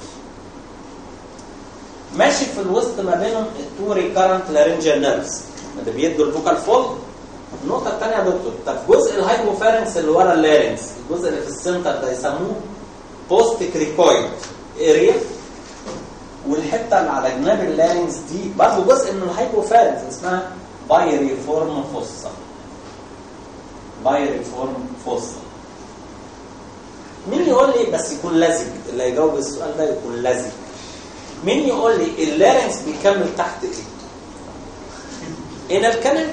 B: ماشي في الوسط ما بينهم التو ريكارنت لارنجال نيرفز اللي بيدوا الفوكال فولد النقطة الثانية يا دكتور طب جزء الهايبوفارنكس اللي ورا اللارنكس الجزء اللي في السنتر ده يسموه بوست كريكويد اريا والحتة اللي على جناب اللارنكس دي برضه جزء من الهايبوفارنكس اسمها بايريفورم فوسا بايريفورم فوسا مين يقول لي بس يكون لزج اللي هيجاوب السؤال ده يكون لزج مين يقول لي اللارنكس بيكمل تحت ايه هنا الكلام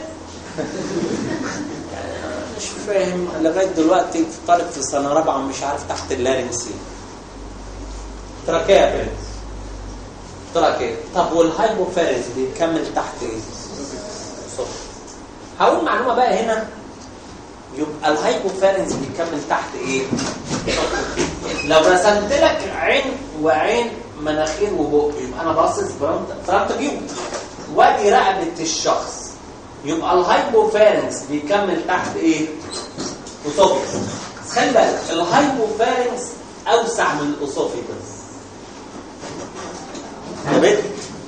B: مش فاهم لغايه دلوقتي في طالب في سنه رابعه مش عارف تحت اللارنكس ايه تراكيه يا برنس تراكيه طب والهايبوفارنس بيكمل تحت ايه صح هقول معلومه بقى هنا يبقى الهايبوفارنس بيكمل تحت ايه لو رسمت لك عين وعين مناخير وبق يبقى انا باصص فرونت فيو وادي رقبه الشخص يبقى الهايبوفارنس بيكمل تحت ايه اسوفيكس خلي بالك الهايبوفارنس اوسع من الاسوفيكس تمام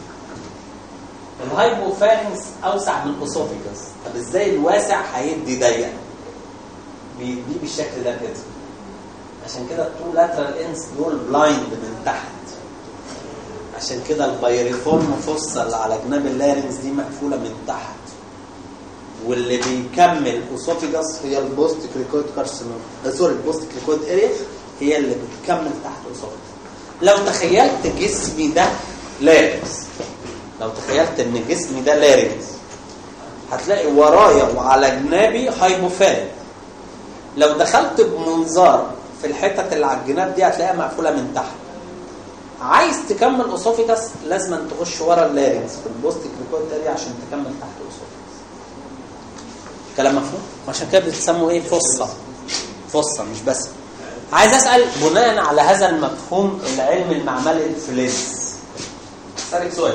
B: الهايبوفارنس اوسع من الاسوفيكس طب ازاي الواسع هيدي ضيق بيدي بالشكل ده كده عشان كده التو لاترال انس دول بلايند من تحت عشان كده البايريفورم فوسا اللي على جناب اللارنس دي مقفوله من تحت واللي بيكمل اسوفيجاس هي البوست كريكويد كارسينوم سوري البوست كريكويد اريا هي اللي بتكمل تحت اسوفيجاس لو تخيلت جسمي ده لارنس لو تخيلت ان جسمي ده لارنس هتلاقي ورايا وعلى جنابي هايبوفان لو دخلت بمنظار في الحتت اللي على الجناب دي هتلاقيها مقفوله من تحت عايز تكمل اسوفيجاس لازم تخش ورا اللارنس في البوست كريكويد اريا عشان تكمل تحت اسوفيجاس كلام مفهوم عشان كده بتسموا ايه فصة فصة مش بس عايز اسال بناء على هذا المفهوم العلم المعملي الفلز اسالك سؤال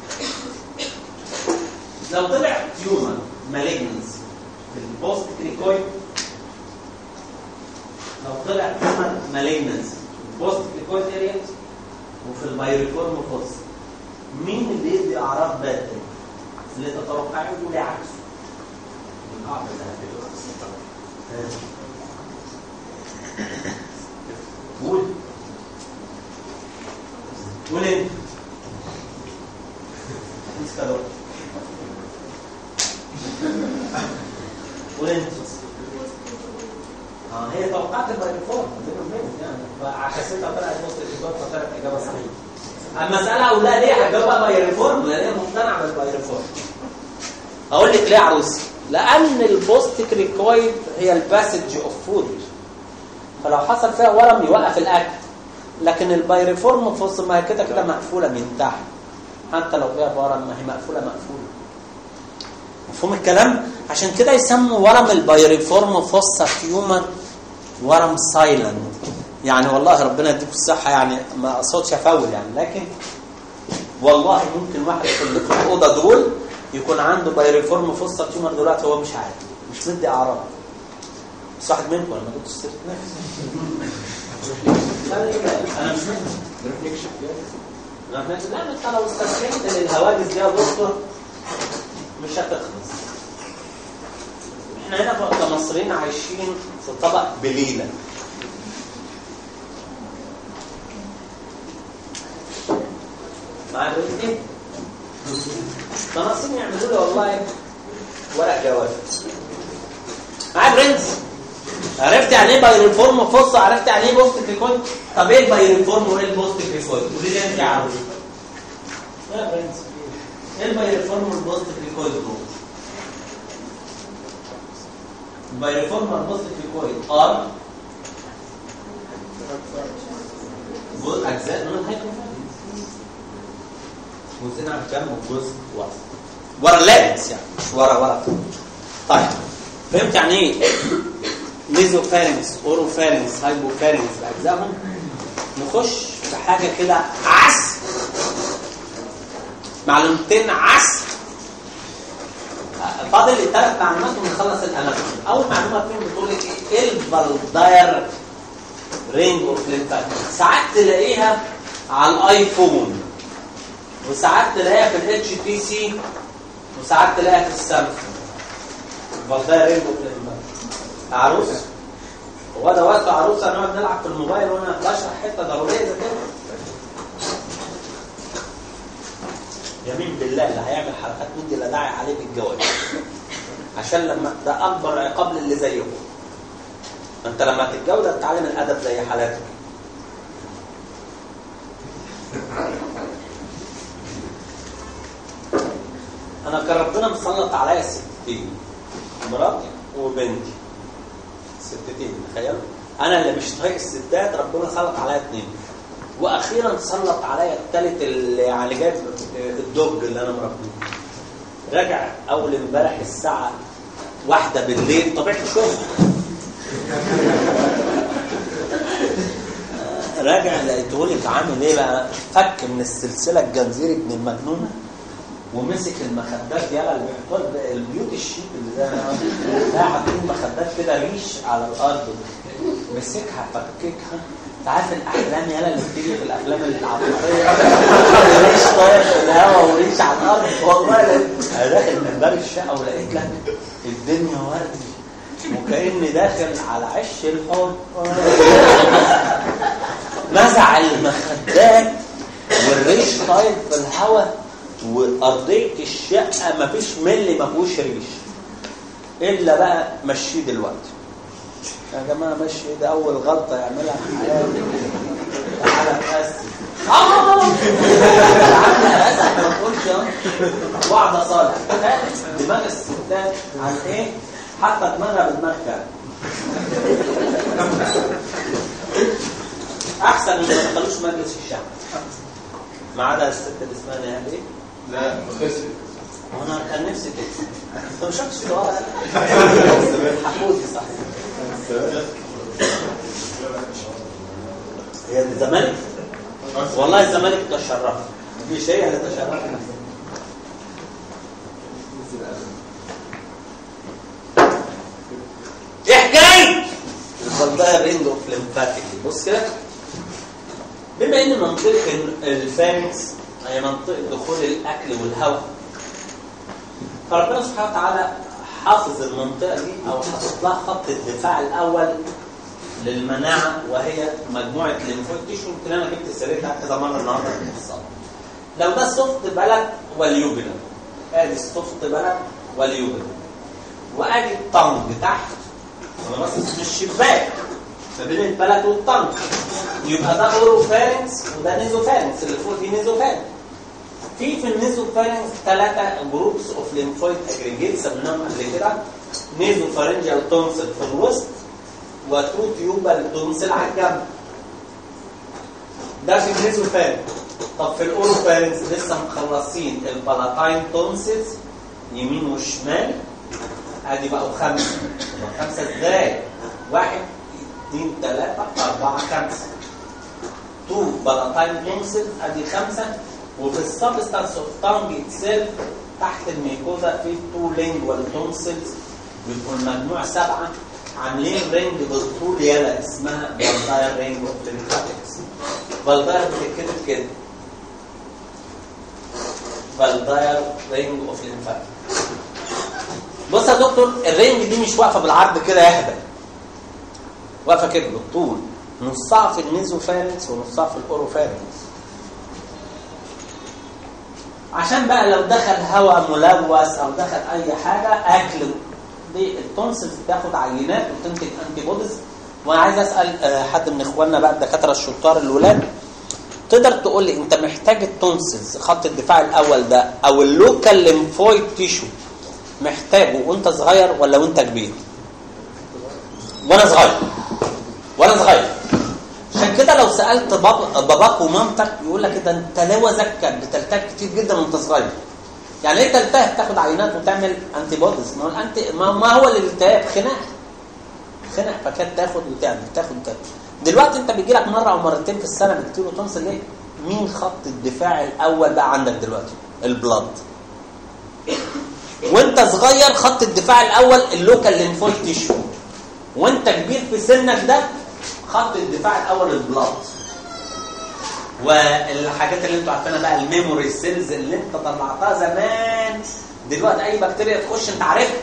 B: لو طلع تيومر مالجنس في البوست كريكويد لو طلع تيومر مالجنس في البوست كريكويد اريا وفي البايريفورم فوس مين اللي يدي اعراض باد اللي تتوقعيه واللي عكسه القاعده قول قول انت انت كده قول انت اه هي توقعت البايرفورم بينه وبينك يعني فعكستها طلعت وسط الاجابه فطلعت اجابه صحيحه اما اسالها اقول لها ليه هتجاوبها بايرفورم لان هي مقتنعه بالبايرفورم اقول لك ليه يا عروسي لان البوست كريكويد هي الباسج اوف فود فلو حصل فيها ورم يوقف الاكل لكن البايرفورم فوس ما هي كده كده مقفوله من تحت حتى لو فيها ورم ما هي مقفوله مقفوله مفهوم الكلام عشان كده يسموا ورم البايرفورم فوسا تيومر ورم سايلنت يعني والله ربنا يديكم الصحه يعني ما اقصدش افول يعني لكن والله ممكن واحد في اللي في الاوضه دول يكون عنده بايرفورم فوسا تيومر دلوقتي هو مش عارف مش مدي اعراض بس واحد منكم انا ما جبتش سيره نفسي انا مش منهم لا ما انت لو استسلمت للهواجس دي يا دكتور مش هتخلص احنا هنا كمصريين عايشين في طبق بليله معايا ايه؟ فناقصين يعملوا لي والله ورق جواز معايا برنس عرفت يعني ايه بايرفورم فص عرفت يعني ايه بوست كريكويد طب ايه البايرفورم وايه البوست كريكويد قولي لي انت عارف يا برنس ايه البايرفورم والبوست كريكويد دول البايرفورم والبوست كريكويد ار جزء اجزاء من الهيدروفاجي جزئين على الجنب وجزء ورا ورا اللابس يعني مش ورا ورا طيب فهمت يعني ايه ميزوفارنكس اوروفارنكس هايبوفارنكس باجزائهم نخش في حاجه كده عس معلومتين عس فاضل لي ثلاث معلومات ونخلص الاناتومي اول معلومه فيهم بتقول لك ايه الفالداير رينج اوف ساعات تلاقيها على الايفون وساعات تلاقيها في الاتش تي سي وساعات تلاقيها في السامسونج الفالداير رينج اوف عروس هو ده وقت عروسه نقعد نلعب في الموبايل وانا بشرح حته ضروريه زي كده يمين بالله اللي هيعمل حركات من دي لا داعي عليه بالجواز عشان لما ده اكبر عقاب للي زيكم انت لما تتجوز تتعلم الادب زي حالاتك انا كان ربنا مسلط عليا ستين مراتي وبنتي ستتين تخيل انا اللي مش طايق الستات ربنا سلط عليا اثنين واخيرا سلط عليا الثالث اللي يعني جايب الدوج اللي انا مربيه راجع اول امبارح الساعه واحدة بالليل طبيعة الشغل راجع لقيته لك عامل ايه بقى فك من السلسله الجنزيري ابن المجنونه ومسك المخدات يلا اللي بيحطوها البيوت الشيك اللي زي ده حاطين مخدات كده ريش على الارض مسكها فككها انت عارف الاحلام يلا اللي بتيجي في الافلام العاطفيه ريش طاير في الهواء وريش على الارض والله انا داخل من باب الشقه ولقيت لك الدنيا وردي وكاني داخل على عش الحب نزع المخدات والريش طاير في الهواء وارضيه الشقه مفيش ملي ما فيهوش ريش الا بقى مشيه دلوقتي يا جماعه مشي ده اول غلطه يعملها في حياته تعالى نقسم اه تعالى نقسم ما تقولش اه وعد صالح دماغ الستات عن ايه حتى دماغها بدماغ كده احسن من ما دخلوش مجلس الشعب ما عدا الست اللي اسمها نهاد ايه
C: لا خسر
A: وانا كان نفسي تكسب انت ما شفتش الورقه حقودي صح هي الزمالك والله الزمالك تشرف مفيش هي اللي تشرفنا ايه حكايه البلدايه رينج اوف ليمفاتيك بص كده بما ان منطقه الفارنكس هي منطقه دخول الاكل والهواء فربنا سبحانه وتعالى حافظ المنطقه دي او حاطط لها خط الدفاع الاول للمناعه وهي مجموعه ليمفويد تيشو يمكن انا جبت سيرتها كذا مره النهارده في الصلاه لو ده السوفت بلد واليوبلر ادي السوفت بلد واليوبلر وادي الطنج تحت انا بس مش شباك ما بين البلد والطنج يبقى ده اورو فارنكس وده نيزو فارنكس اللي فوق دي نيزو فارنكس في في النيزو فارنكس ثلاثه جروبس اوف ليمفويد اجريجيت سميناهم قبل كده نيزو فارنجال تونسل في الوسط وتو تيوبال تونسل على الجنب ده في النيزو فارنكس طب في الاورو فارنكس لسه مخلصين البلاتاين تونسلز يمين وشمال ادي بقوا خمسه يبقى خمسه ازاي؟ واحد اثنين ثلاثه اربعه خمسه تو بلاتاين تونسلز ادي خمسه وفي السبستانس اوف تانج اتسيلف تحت الميكوزا في تو لينجوال تونسلز بيبقوا المجموع سبعه عاملين رينج بالطول يلا اسمها فالداير رينج اوف ليمفاتكس فالداير بتتكتب كده فالداير رينج اوف ليمفاتكس بص يا دكتور الرينج دي مش واقفه بالعرض كده يهبل واقفه كده بالطول نصها في النيزوفارنكس ونصها في الاوروفارنكس عشان بقى لو دخل هواء ملوث او دخل اي حاجه اكل دي التونسلز بتاخد عينات وتنتج انتي بوديز وانا عايز اسال آه، حد من اخواننا بقى الدكاتره الشطار الولاد تقدر تقول لي انت محتاج التونسلز خط الدفاع الاول ده او اللوكال ليمفويد تيشو محتاجه وانت صغير ولا وانت كبير وانا صغير وانا صغير عشان كده لو سالت بابا باباك ومامتك يقول لك ده انت لوزك كانت بتلتهب كتير جدا وانت صغير يعني ايه تلتهب تاخد عينات وتعمل انتي بوديز ما هو الانتي ما, ما هو الالتهاب خناق خناق فكانت تاخد وتعمل تاخد وتعمل دلوقتي انت بيجي لك مره او مرتين في السنه بكتير وتنصل ليه مين خط الدفاع الاول بقى عندك دلوقتي البلاد وانت صغير خط الدفاع الاول اللوكال ليمفويد تيشو وانت كبير في سنك ده خط الدفاع الاول البلاد والحاجات اللي انتوا عارفينها بقى الميموري سيلز اللي انت طلعتها زمان دلوقتي اي بكتيريا تخش انت عارفها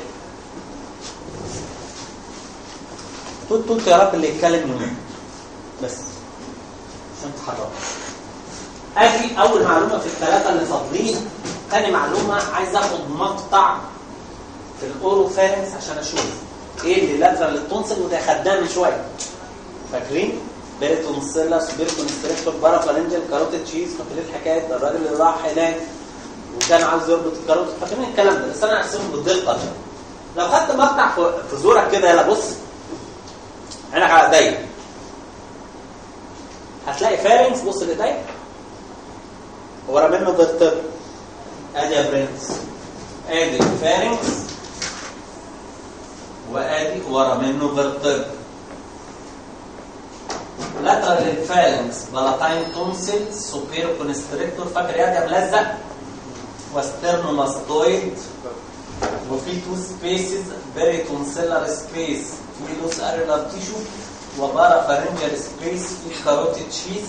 A: توت توت يا رب اللي يتكلم يومين بس عشان تحرك ادي اول معلومه في الثلاثه اللي فاضلين ثاني معلومه عايز اخد مقطع في الاوروفارنس عشان اشوف ايه اللي لاترال للتونسل وده خدناه من شويه فاكرين بيريتونسيلا سبيرتونستريكتور بارافارنجل كاروتيد تشيز فاكرين الحكايه ده الراجل اللي راح هناك وكان عاوز يربط الكاروتيد فاكرين الكلام ده بس انا هرسمه بالدقه دي لو خدت مقطع في في زورك كده يلا بص عينك على ايديا هتلاقي فارنكس بص لايديا ورا منه فيرتبر ادي يا برنس ادي الفارنكس وادي ورا منه فيرتبر لاترال الفالنكس بلاتاين تونسل سوبيرو كونستريكتور فاكر يا ده ملزق وسترنوماستويد وفي تو سبيسز بيريتونسيلر سبيس في لوس اريلار تيشو وبارا فارنجال سبيس في كاروتيد شيز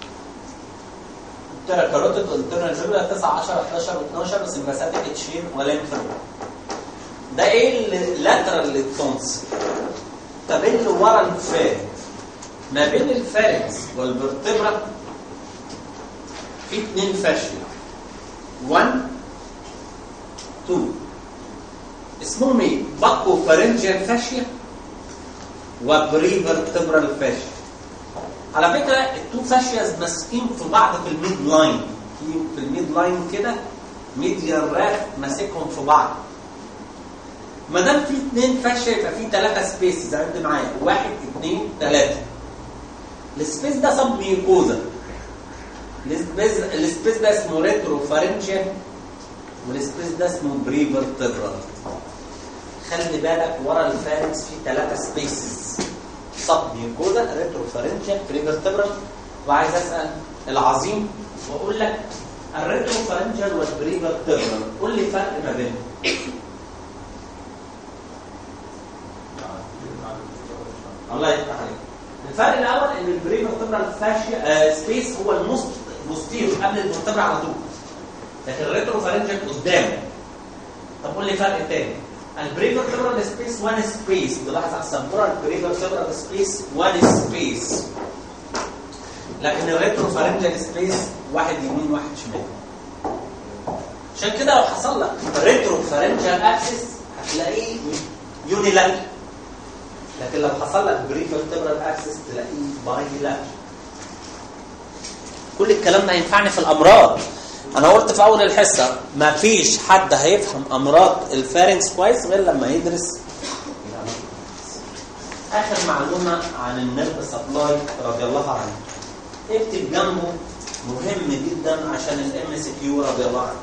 A: ترى كاروتيد والترنا جوبلا 9 10 11 و12 وسمباساتيك تشين وليمف ده ايه اللي لاترال للتونسل طب ايه اللي ورا الفارنكس ما بين الفارنكس والفرتبرا في اثنين فاشية 1 2 اسمهم ايه؟ باكو فارنجيال فاشية وبري فيرتبرال فاشية على فكرة التو فاشياز ماسكين في بعض في الميد لاين في في الميد لاين كده ميديال راف ماسكهم في بعض ما دام في اثنين فاشية يبقى في ثلاثة سبيسز عد معايا واحد اثنين ثلاثة السبيس ده سب ميوكوزا السبيس السبيس ده اسمه ريترو فارنجيال
B: والسبيس ده اسمه بريفرتبرال خلي بالك ورا الفارنكس في ثلاثة سبيسز سب ميوكوزا ريترو فارنجيال بريفرتبرال وعايز اسال العظيم واقول لك الريترو فارنجيال والبريفرتبرال قول لي الفرق ما بينهم الله يفتح عليك الفرق الاول ان البريفرتبرال فاشيا آه سبيس هو الموست بوستيرو قبل الفرتبرال على طول لكن الريترو فارنجيال قدامه طب قول لي فرق تاني البريفرتبرال سبيس وان سبيس تلاحظ على السبوره البريفرتبرال سبيس وان سبيس لكن الريترو فارنجيال سبيس واحد يمين واحد شمال عشان كده لو حصل لك ريترو فارنجيال اكسس هتلاقيه يونيلاترال لكن لو حصل لك بريفرتبرال اكسس تلاقيه بايلاترال كل الكلام ده هينفعني في الامراض انا قلت في اول الحصه ما فيش حد هيفهم امراض الفارنكس كويس غير لما يدرس اخر معلومه عن النيرف سبلاي رضي الله عنه اكتب جنبه مهم جدا عشان الام سي كيو رضي الله عنه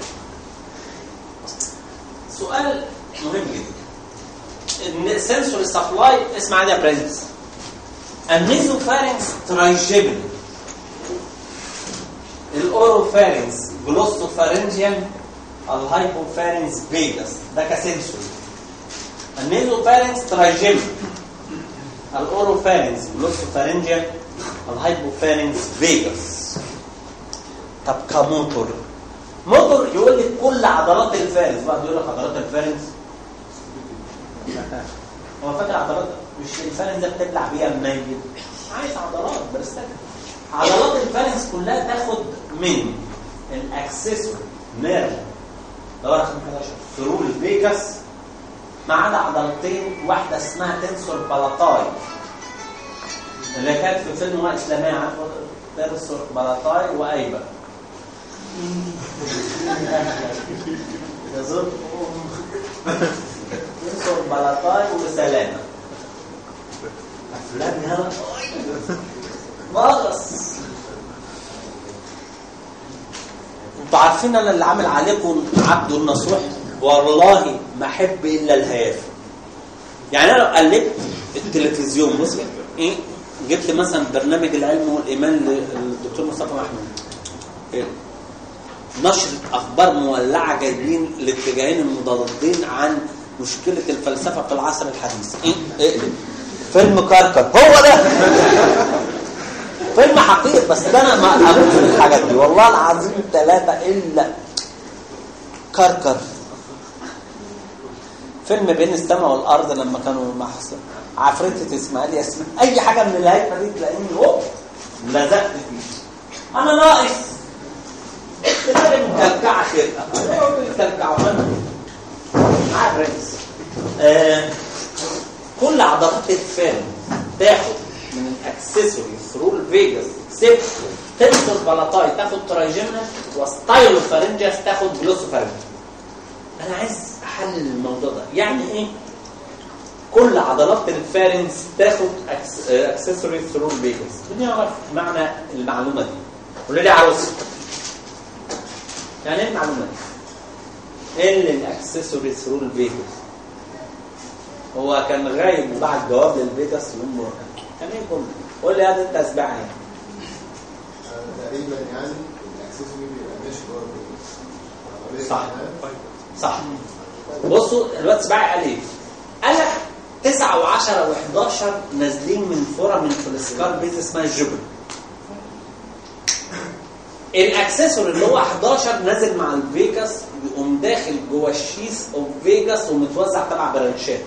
B: سؤال مهم جدا السنسور سبلاي اسمع عادي يا برنس النيزوفارنكس ترايجيبل الاوروفارنكس جلوسوفارنجيان الهايبوفارنكس فيجاس ده كسنسوري النيزوفارنكس ترايجيبل الاوروفارنكس جلوسوفارنجيان الهايبوفارنكس فيجاس طب كموتور موتور يقول لك كل عضلات الفارنكس واحد يقول لك عضلات الفارنكس هو فاكر عضلات مش الفارنكس ده بتبلع بيها منيل عايز عضلات برستك عضلات الفارنكس كلها تاخد من الاكسسوري نيرف ده رقم 11 ثرو الفيجاس ما عدا عضلتين واحده اسمها تنسور بالاتاي اللي كانت في فيلم اسلاميه عارفه تنسور بالاتاي وايبه يزور تنسور بالاتاي وسلامه افلام يلا مغص انتوا عارفين انا اللي عامل عليكم عبد النصوح والله ما احب الا الهيافه يعني انا لو قلبت التلفزيون بص ايه جبت مثلا برنامج العلم والايمان للدكتور مصطفى محمود إيه؟ نشرة اخبار مولعه جايبين الاتجاهين المضادين عن مشكله الفلسفه في العصر الحديث ايه اقلب فيلم كركر هو ده فيلم حقيقي بس ده انا ما قريت في الحاجات دي والله العظيم ثلاثه الا كركر فيلم بين السماء والارض لما كانوا مع حسن عفريتة اسماعيل ياسمين اي حاجه من الهيئه دي تلاقيني هوب لزقت فيه انا ناقص تلاقي مكلكعه خرقه مكلكعه معاك رئيس آه كل عضلات الفم تاخد من الاكسسوري ثرو الفيجاس سيبتو تنسور بلاتاي تاخد ترايجيمنا وستايلو فارنجاس تاخد جلوسو فارنجاس انا عايز احلل الموضوع ده يعني ايه كل عضلات الفارنس تاخد اكسسوري ثرو الفيجاس بدي اعرف معنى المعلومه دي قولوا لي عاوز يعني ايه المعلومه دي ايه الاكسسوري ثرو الفيجاس هو كان غايب وبعت جواب للفيجاس يوم كان ايه كله قول لي هذا انت اسبوع يعني
C: تقريبا يعني الاكسسوري بيبقى ماشي جوه الفيجاس.
B: صح صح بصوا الواد سباعي قال ايه؟ قال لك 9 و10 و11 نازلين من فورة من فلسكار بيت اسمها الجبل الاكسسور اللي هو 11 نازل مع الفيجاس يقوم داخل جوه الشيس اوف فيجاس ومتوزع تبع برانشات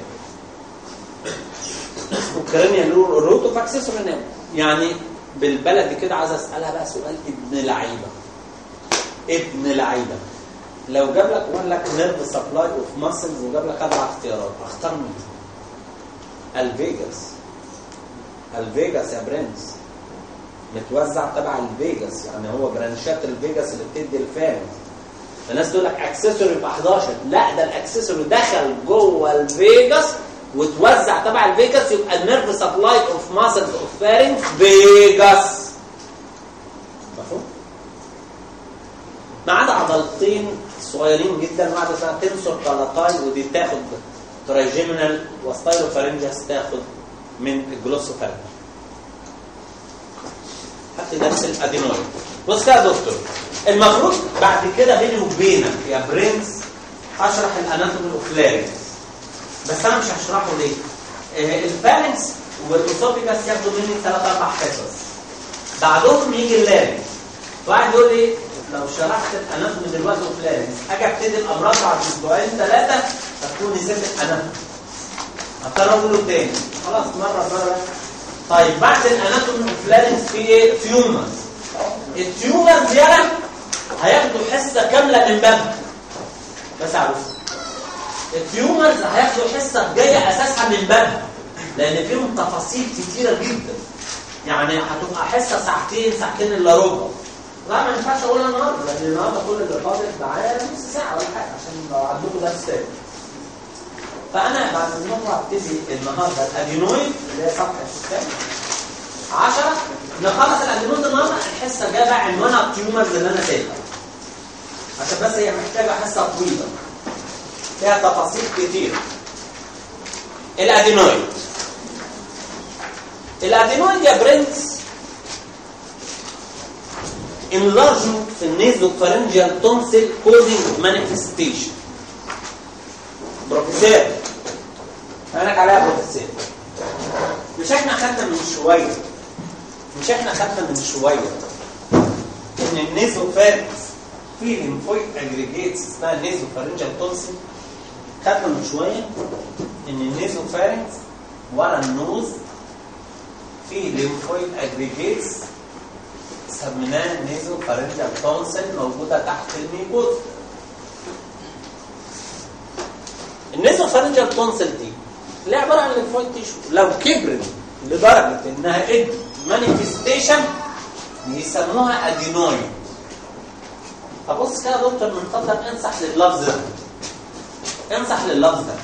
B: اسمه كرينيال روتو فاكسسور يعني بالبلدي كده عايز اسالها بقى سؤال ابن لعيبه ابن لعيبه لو جاب لك وقال لك نيرف سبلاي اوف ماسلز وجاب لك اربع اختيارات اختار مين؟ الفيجاس الفيجاس يا برنس متوزع تبع الفيجاس يعني هو برانشات الفيجاس اللي بتدي الفارنس الناس تقول لك اكسسوري ب 11 لا ده الاكسسوري دخل جوه الفيجاس وتوزع تبع الفيجاس يبقى النيرف سبلاي اوف ماسلز اوف فارنس فيجاس مفهوم؟ ما عدا عضلتين صغيرين جدا واحده اسمها تنسور كالاتاي ودي تاخد ترايجيمينال وستايلوفارنجس تاخد من الجلوسوفارنج حتى درس الادينويد بص كده يا دكتور المفروض بعد كده بيني وبينك يا برنس هشرح الاناتومي اوف لارينكس بس انا مش هشرحه ليه؟ آه، الفارنكس والاسوفيجاس ياخدوا مني ثلاث اربع حصص بعدهم يجي اللارنكس واحد يقول لي لو شرحت الاناتومي دلوقتي اوف لارنكس اجي ابتدي الامراض بعد اسبوعين ثلاثه هتكون نسيت الاناتومي هضطر اقوله تاني خلاص مره مره طيب بعد الاناتومي اوف لارنكس في ايه؟ تيومرز التيومرز يالا هياخدوا حصه كامله من بابها بس عروس التيومرز هياخدوا حصه جايه اساسها من بابها لان فيهم تفاصيل كتيره جدا يعني هتبقى حصه ساعتين ساعتين الا ربع لا ما ينفعش اقولها النهارده لان النهارده كل اللي فاضل معايا نص ساعه ولا حاجه عشان لو عندكم درس تاني فانا بعد النهارده هبتدي النهارده الادينويد اللي هي صفحه الكتاب 10 نخلص الادينويد النهارده الحصه الجايه بقى عنوانها التيومرز اللي انا سايبها عشان بس هي محتاجه حصه طويله فيها تفاصيل كتير الادينويد الادينويد يا برنس enlargement في النيزوفارنجيال تونسل كودينج مانيفستيشن بروفيسور عينك عليها بروفيسور مش احنا خدنا من شويه مش احنا خدنا من شويه ان النيزوفارنكس في ليمفويد اجريجيتس اسمها النيزوفارنجيال تونسل خدنا من شويه ان النيزوفارنكس ورا النوز في ليمفويد اجريجيتس سميناه نيزوفارنجيال تونسل موجوده تحت الميكوز النيزوفارنجيال تونسل دي اللي هي عباره عن ليمفويد تيشو لو كبرت لدرجه انها ادت مانيفستيشن يسموها ادينويد فبص كده يا دكتور من فضلك انصح لللفظ ده انصح لللفظ ده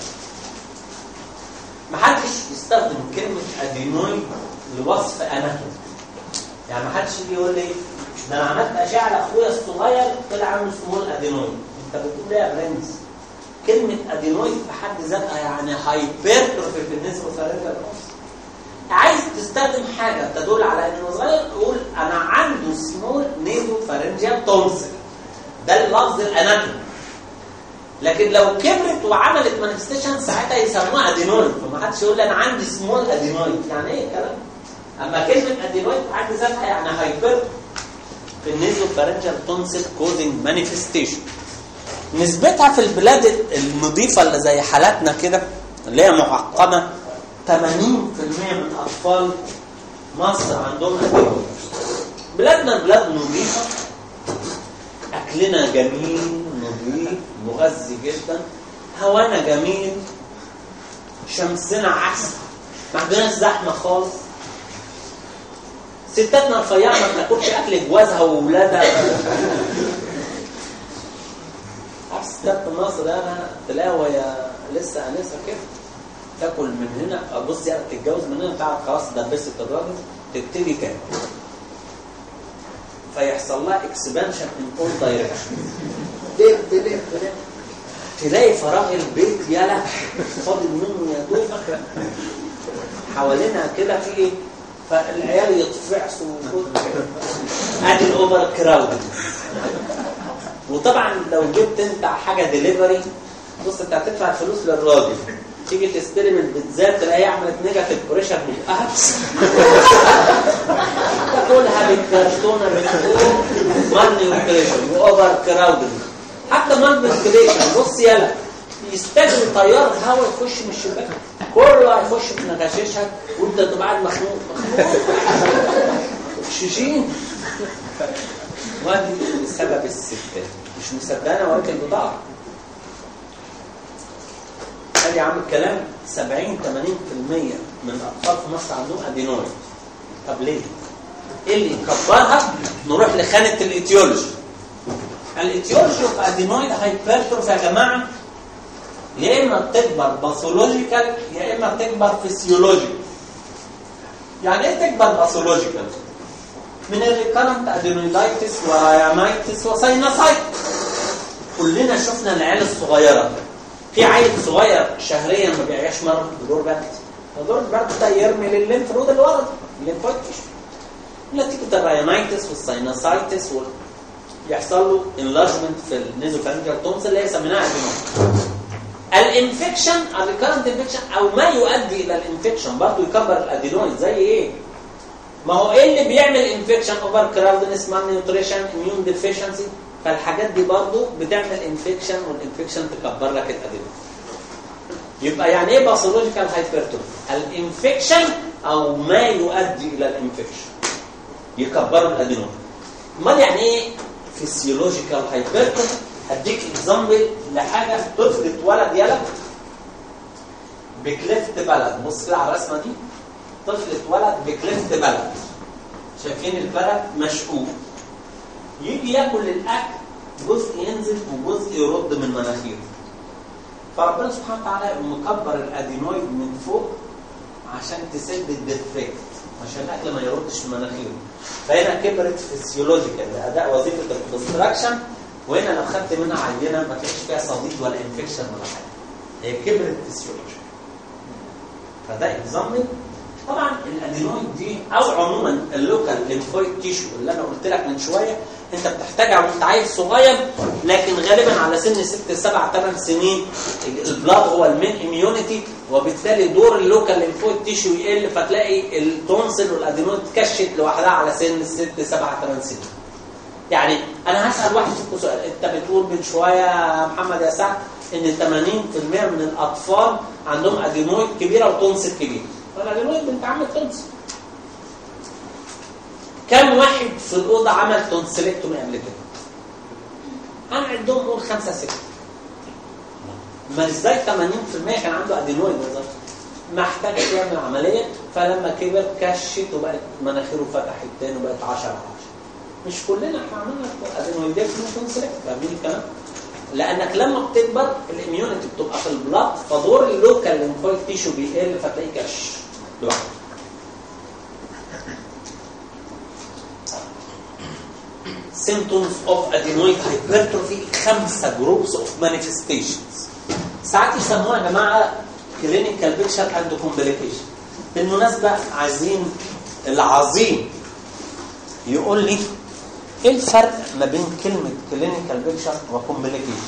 B: محدش يستخدم كلمة ادينويد لوصف اناتومي يعني محدش يجي يقول لي ده انا عملت اشعه لاخويا الصغير طلع عنده سمول ادينويد انت بتقول ايه يا برنس كلمة ادينويد في حد ذاتها يعني هايبرتروفي بالنسبة للفرنجة عايز تستخدم حاجة تدل على انه صغير قول انا عنده سمول نيزو فارنجيال تونسل ده اللفظ الاناتومي لكن لو كبرت وعملت مانيفستيشن ساعتها يسموها ادينويد فما حدش يقول لي انا عندي سمول ادينويد يعني ايه الكلام اما كلمه ادينويد في حد ذاتها يعني هايبر في النيزو فارنجيال تونسل كودنج مانيفستيشن نسبتها في البلاد النظيفه اللي زي حالاتنا كده اللي هي معقمه 80% من اطفال مصر عندهم ادينويد بلادنا بلاد نظيفه اكلنا جميل نظيف مغذي جدا هوانا جميل شمسنا عسل ما عندناش زحمه خالص ستاتنا رفيعه ما بتاكلش اكل جوازها واولادها عكس ستات مصر انا تلاقي وهي لسه انسه كده تاكل من هنا بص يعني تتجوز من هنا تعرف خلاص دبست الراجل تبتدي تاكل فيحصل لها اكسبانشن ان اول دايركشن لف لف لف تلاقي فراغ البيت يلا فاضل منه يا دوب حوالينها كده في ايه فالعيال يتفعسوا ادي الاوفر كراود وطبعا لو جبت انت حاجه ديليفري بص انت هتدفع فلوس للراجل تيجي تستلم البيتزا تلاقيها عملت نيجاتيف بريشر بقها تاكلها بالكرتونه بتقول مال نيوتريشن واوفر كراودنج حتى مال فنتليشن بص يلا يستجري طيار هواء يخش من الشباك كله هيخش في نغششها وانت تبقى قاعد مخنوق مخنوق اكسجين وادي سبب الستات مش مصدقنا وقت البضاعه قال يا عم الكلام 70 80% من الاطفال في مصر عندهم ادينويد طب ليه؟ ايه اللي يكبرها؟ نروح لخانه الايتيولوجي الايتيولوجي اوف ادينويد هايبرتروفي يا جماعه يا اما بتكبر باثولوجيكال يا اما بتكبر فيسيولوجيكال يعني ايه تكبر باثولوجيكال؟ من الريكارنت ادينويدايتس ورايامايتس وساينوسايتس كلنا شفنا العيال الصغيره في عيل صغير شهريا ما بيعيش مره بدور برد دور البرد ده يرمي للليمف نود اللي ورا الليمفويد تيشو نتيجه الراينايتس والساينوسايتس وال... يحصل له انلارجمنت في النيزوفارنجال تونس اللي هي سميناها ادينوم الانفكشن الريكارنت انفكشن او ما يؤدي الى الانفكشن برضه يكبر الادينويد زي ايه؟ ما هو ايه اللي بيعمل انفكشن اوفر كراودنس مال نيوتريشن اميون ديفيشنسي فالحاجات دي برضه بتعمل انفكشن والانفكشن تكبر لك الادينويد يبقى يعني ايه باثولوجيكال هايبرتروفي؟ الانفكشن او ما يؤدي الى الانفكشن يكبروا الادينويد امال يعني ايه فيسيولوجيكال هايبرتروفي؟ هديك اكزامبل لحاجه طفل اتولد يلا بكليفت بلد بص كده على الرسمه دي طفل اتولد بكليفت بلد شايفين البلد مشقوق يجي ياكل الاكل جزء ينزل وجزء يرد من مناخيره فربنا سبحانه وتعالى يقوم مكبر الادينويد من فوق عشان تسد الديفكت عشان الاكل ما يردش من مناخيره فهنا كبرت فيسيولوجيكال لاداء وظيفه الكونستراكشن وهنا لو خدت منها عينه ما تلاقيش فيها صديد ولا انفكشن ولا حاجه هي كبرت فيسيولوجيكال فده اكزامبل طبعا الادينويد دي او عموما اللوكال ليمفويد تيشو اللي انا قلت لك من شويه انت بتحتاجها وانت عيل صغير لكن غالبا على سن 6 7 8 سنين البلاد هو المين اميونيتي وبالتالي دور اللوكال ليمفويد تيشو يقل فتلاقي التونسل والادينويد تكشت لوحدها على سن 6 7 8 سنين يعني انا هسال واحد فيكم سؤال انت بتقول من شويه يا محمد يا سعد ان 80% من الاطفال عندهم ادينويد كبيره وتونسل كبير فالادينويد بنتعمل تونسل كم واحد في الاوضه عمل تونسيلكتومي قبل كده؟ انا عندهم قول خمسه سته ما ازاي 80% كان عنده ادينويد بالظبط ما احتاجش يعمل عمليه فلما كبر كشت وبقت مناخيره فتحت تاني وبقت 10 على 10 مش كلنا احنا عملنا ادينويدكتومي تونسيلكت فاهمين الكلام؟ لانك لما بتكبر الاميونيتي بتبقى في البلاد فدور اللوكال ليمفويد تيشو بيقل فتلاقيه كش لوحده symptoms of adenoid hypertrophy خمسة groups of manifestations ساعات يسموها يا جماعة clinical picture and complication بالمناسبة عايزين العظيم يقول لي ايه الفرق ما بين كلمة clinical picture وcomplication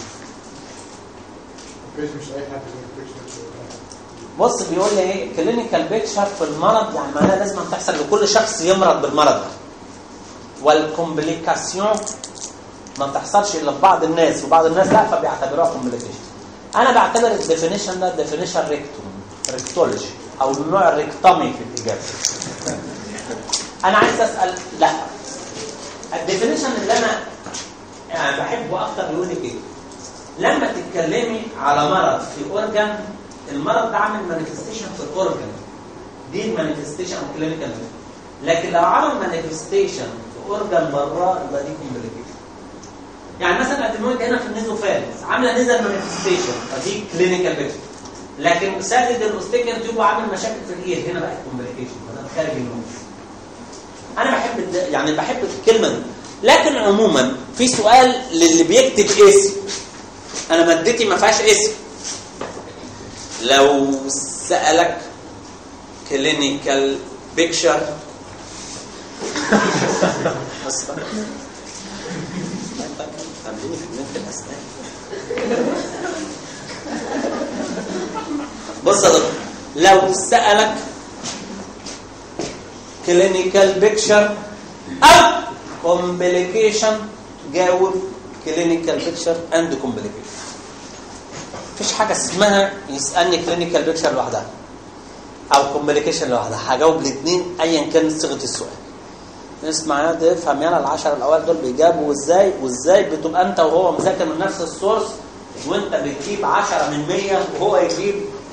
C: مفيش مش اي حد مفيش
B: بص بيقول لي ايه clinical picture في المرض يعني معناها لازم تحصل لكل شخص يمرض بالمرض ده والكومبليكاسيون ما بتحصلش الا في بعض الناس وبعض الناس لا فبيعتبروها كومبليكيشن انا بعتبر الديفينيشن ده ديفينيشن ريكتوم ريكتولوجي او النوع الريكتومي في الاجابه انا عايز اسال لا الديفينيشن اللي انا يعني بحبه اكتر يقول لي كده لما تتكلمي على مرض في اورجان المرض ده عامل مانيفستيشن في الاورجان دي المانيفستيشن او كلينيكال لكن لو عمل مانيفستيشن في اورجان براه يبقى دي كومبليكيشن يعني مثلا الادينويد هنا في النيزوفارنس عامله نيزل مانيفستيشن فدي كلينيكال بيكتشر لكن سادد الاوستيكن تيوب عامل مشاكل في الايد هنا بقت كومبليكيشن فده خارج النوز انا بحب الد- يعني بحب الكلمه دي لكن عموما في سؤال للي بيكتب اسم انا مادتي ما فيهاش اسم لو سالك كلينيكال بيكشر بس بقى تعمليني في دماغ الاسنان بص يا دكتور لو سالك كلينيكال بيكشر او كومبليكيشن جاوب كلينيكال بيكشر اند كومبليكيشن مفيش حاجه اسمها يسالني كلينيكال بيكشر لوحدها او كومبليكيشن لوحدها هجاوب الاثنين ايا كانت صيغه السؤال اسمع يا تفهم يلا العشرة الاوائل دول بيجابوا ازاي وازاي بتبقى انت وهو مذاكر من نفس السورس وانت بتجيب 10 من 100 وهو يجيب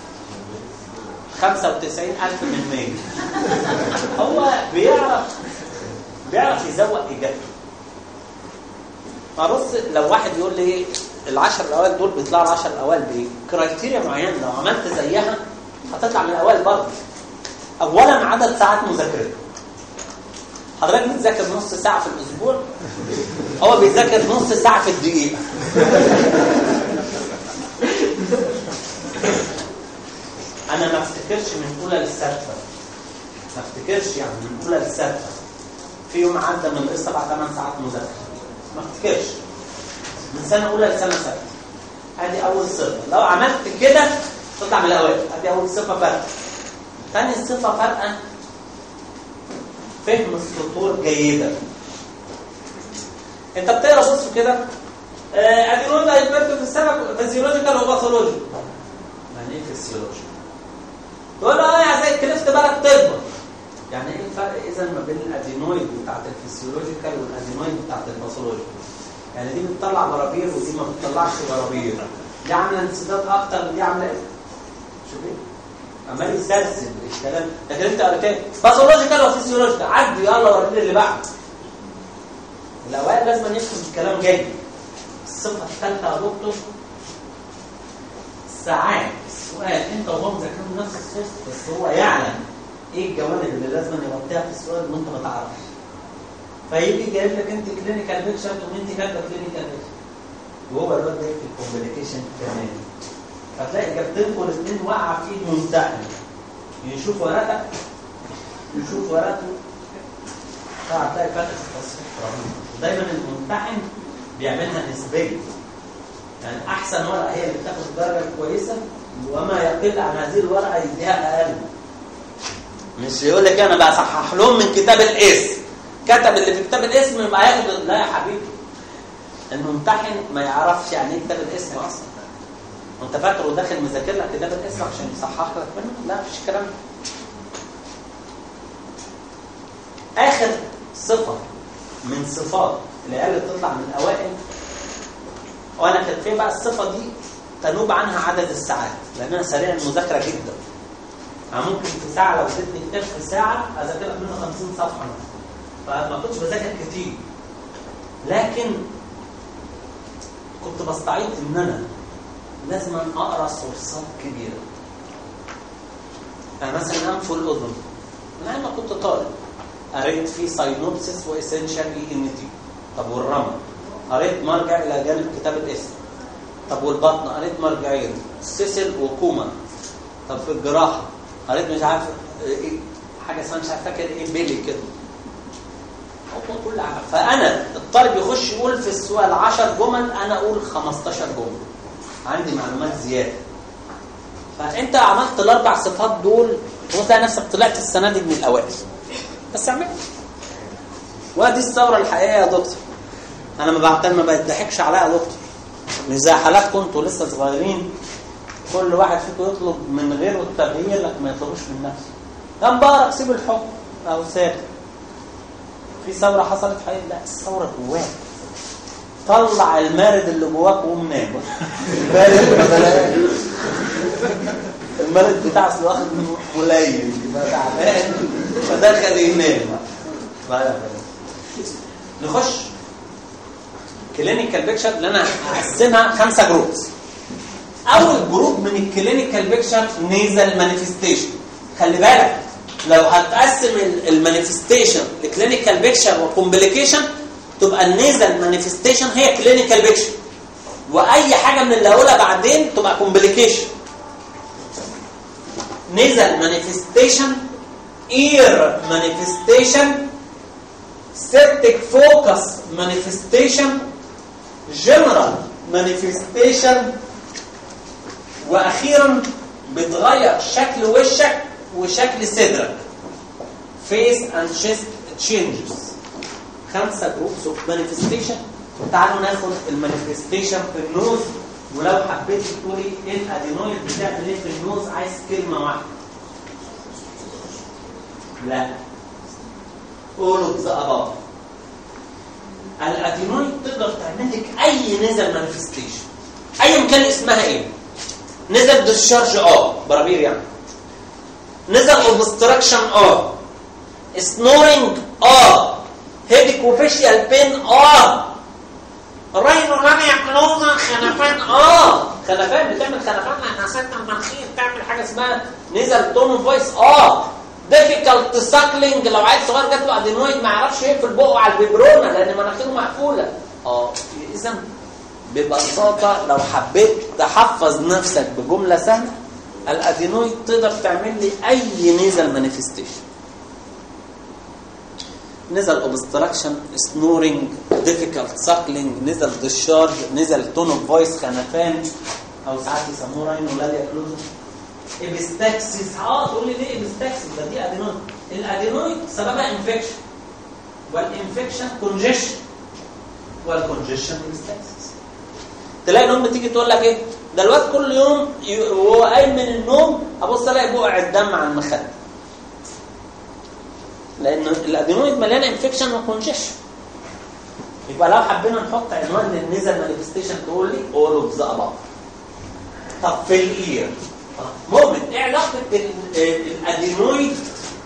B: 95000 من 100 هو بيعرف بيعرف يزوق اجابته فبص لو واحد يقول لي ايه العشر الاوائل دول بيطلعوا العشر الاوائل بايه؟ كرايتيريا معينه لو عملت زيها هتطلع من الاوائل برضه. اولا عدد ساعات مذاكرته. حضرتك بتذاكر نص ساعه في الاسبوع هو بيذاكر نص ساعه في الدقيقه.
A: انا ما افتكرش من اولى للسادسه ما افتكرش يعني من اولى للسادسه في يوم عدى من القصه بعد 8 ساعات مذاكره ما افتكرش من سنه اولى لسنه سادسه ادي اول صفه لو عملت كده تطلع من الاوائل ادي اول صفه فرق ثاني صفه فرقه فهم السطور جيدا انت بتقرا بص كده آه، ادينويد هيتبدل في السمك فيزيولوجيكال وباثولوجي يعني ايه فيسيولوجي تقول له اه يا زي كلفت بالك طب يعني ايه الفرق اذا ما بين الادينويد بتاعت الفسيولوجيكال والادينويد بتاعت الباثولوجي يعني دي بتطلع برابير ودي ما بتطلعش برابير دي عامله انسداد اكتر ودي عامله ايه شوف ايه عمال يسلسل الكلام لكن انت قريت ايه باثولوجيكال وفسيولوجيكال عدي يلا وريني اللي بعد الاوائل لازم يفهم الكلام جيد الصفه الثالثه يا دكتور ساعات السؤال انت وهو مذاكرين نفس الصوت بس هو يعلم ايه الجوانب اللي لازم يغطيها في السؤال وانت ما تعرفش فيجي جايب لك انت كلينيكال بيكشر تقوم انت كاتبه كلينيكال بيكشر وهو الواد ده يكتب كومبليكيشن كمان فتلاقي اجابتين الاثنين واقعه في ايد ممتحن يشوف ورقتك يشوف ورقته فهتلاقي فرق في التصحيح رهيب ودايما الممتحن بيعملها نسبيه يعني احسن ورقه هي اللي بتاخد الدرجه الكويسه وما يقل عن هذه الورقه يديها اقل مش يقول لك انا بصحح لهم من كتاب الاسم كتب اللي في كتاب الاسم يبقى هياخد لا يا حبيبي الممتحن ما يعرفش يعني ايه كتاب الاسم اصلا وانت فاكره داخل مذاكر لك كتاب الاسم عشان يصحح لك منه لا مفيش الكلام ده اخر صفه من صفات العيال اللي بتطلع من الاوائل وانا كانت فين بقى الصفه دي تنوب عنها عدد الساعات لان انا سريع المذاكره جدا يعني ممكن في ساعه لو اديتني كتاب في ساعه اذاكر لك منه 50 صفحه مثلا فما كنتش بذاكر كتير لكن كنت بستعيد ان انا لازم اقرا سورسات كبيره يعني مثلا انف الاذن انا لما كنت طالب قريت فيه ساينوبسيس واسينشال اي ان تي طب والرمل قريت مرجع الى جانب كتاب الاسم طب والبطن قريت مرجعين سيسل وكوما طب في الجراحه قريت مش عارف ايه حاجه اسمها مش عارف فاكر ايه بيلي كده هو كل حاجه فانا الطالب يخش يقول في السؤال 10 جمل انا اقول 15 جمله عندي معلومات زياده فانت عملت الاربع صفات دول وتلاقي نفسك طلعت السنه دي من الاوائل بس اعملها وادي الثوره الحقيقيه يا دكتور انا ما بعتل ما بيضحكش عليا يا دكتور مش زي حالاتكم انتوا لسه صغيرين كل واحد فيكم يطلب من غيره التغيير لكن ما يطلبوش من نفسه يا مبارك سيب الحكم او ساكت في ثوره حصلت حقيقة لا الثوره جواك طلع المارد اللي جواك وقوم نام المارد ما بلاش المارد بتاع اصل واخد منه قليل يبقى تعبان فدخل ينام بقى نخش كلينيكال بيكشر اللي انا هقسمها خمسه جروبس اول جروب من الكلينيكال بيكشر نيزل مانيفستيشن خلي بالك لو هتقسم المانيفستيشن لكلينيكال بيكشر وكومبليكيشن تبقى النيزل مانيفستيشن هي كلينيكال بيكشر واي حاجه من اللي هقولها بعدين تبقى كومبليكيشن نيزل مانيفستيشن اير مانيفستيشن سيبتك فوكس مانيفستيشن جنرال مانيفستيشن واخيرا بتغير شكل وشك وشكل صدرك فيس اند شيست تشينجز خمسه جروبس اوف مانيفستيشن تعالوا ناخد المانيفستيشن في النوز ولو حبيت تقولي ايه الادينويد بتعمل ايه في النوز عايز كلمه واحده لا all of the above الادينويد تقدر تعمل لك اي نزل مانيفستيشن ايا كان اسمها ايه نزل ديسشارج اه برابير يعني نزل اوبستراكشن اه سنورنج اه هيدك وفيشيال بين اه راينو رانيا كلوما خنفان اه خنفان بتعمل خنفان لانها سكتة المناخير بتعمل حاجه اسمها نزل تون فويس اه ديفيكالت ساكلينج لو عيل صغير جات له ادينويد ما يعرفش يقفل بقه على الببرونه لان مناخيره مقفوله اه اذا
B: ببساطه لو حبيت تحفظ نفسك بجمله سهله الادينويد تقدر تعمل لي اي نيزل مانيفستيشن نزل اوبستراكشن سنورنج ديفيكالت ساكلينج نزل ديشارج نزل تون اوف فويس خنفان او ساعات يسموه راينولاليا كلوزو ابستاكسيس اه تقول لي ليه ابستاكسيس ده دي ادينويد الادينويد سببها انفكشن والانفكشن كونجيشن والكونجيشن ابستاكسيس تلاقي الام تيجي تقول لك ايه ده الواد كل يوم ي- وهو قايم من النوم ابص الاقي بقع الدم على المخده لان الادينويد مليانه انفكشن وكونجيشن يبقى لو حبينا نحط عنوان للنيزل مانيفستيشن تقول لي اول اوف ذا اباف طب في الاير مؤمن ايه علاقه ال- الادينويد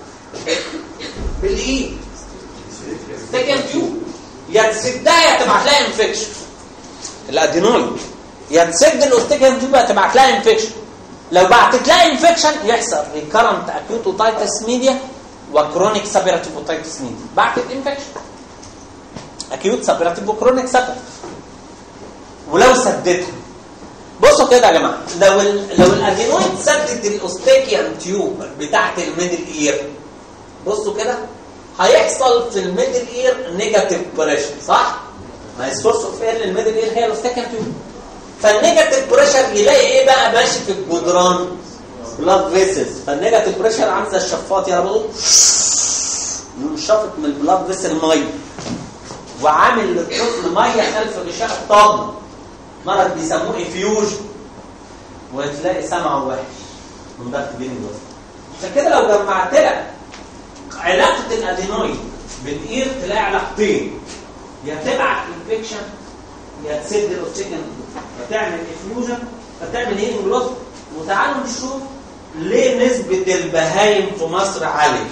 B: بالايد سكند تيوب يا تسدها يا تبعت لها انفكشن الادينويد يا تسد الاوستيكان تيوب يا تبعت لها انفكشن لو بعتت لها انفكشن يحصل ريكارنت اكيوت اوتايتس ميديا وكرونيك سابيراتيف اوتايتس ميديا بعتت انفكشن اكيوت سابيراتيف وكرونيك سابيراتيف ولو سدتها بصوا كده يا جماعه لو ال لو الادينويد سدت الاوستيكيان تيوب بتاعت الميدل اير بصوا كده هيحصل في الميدل اير نيجاتيف بريشر صح؟ ما هي السورس اوف اير للميدل اير هي الاوستيكيان تيوب فالنيجاتيف بريشر يلاقي ايه بقى ماشي في الجدران بلاد فيسلز فالنيجاتيف بريشر عامل زي الشفاط يا رب يقوم شافط من البلاد فيسل ميه وعامل للطفل ميه خلف غشاء الطاقه مرض بيسموه افيوجن وتلاقي سمعه وحش من ضغط بين الوسط عشان كده لو جمعت لك علاقه الادينويد بالاير تلاقي علاقتين يا تبعت انفكشن يا تسد الاوكسجين فتعمل افيوجن فتعمل هيلينج لوس وتعالوا نشوف ليه نسبة البهايم في مصر عالية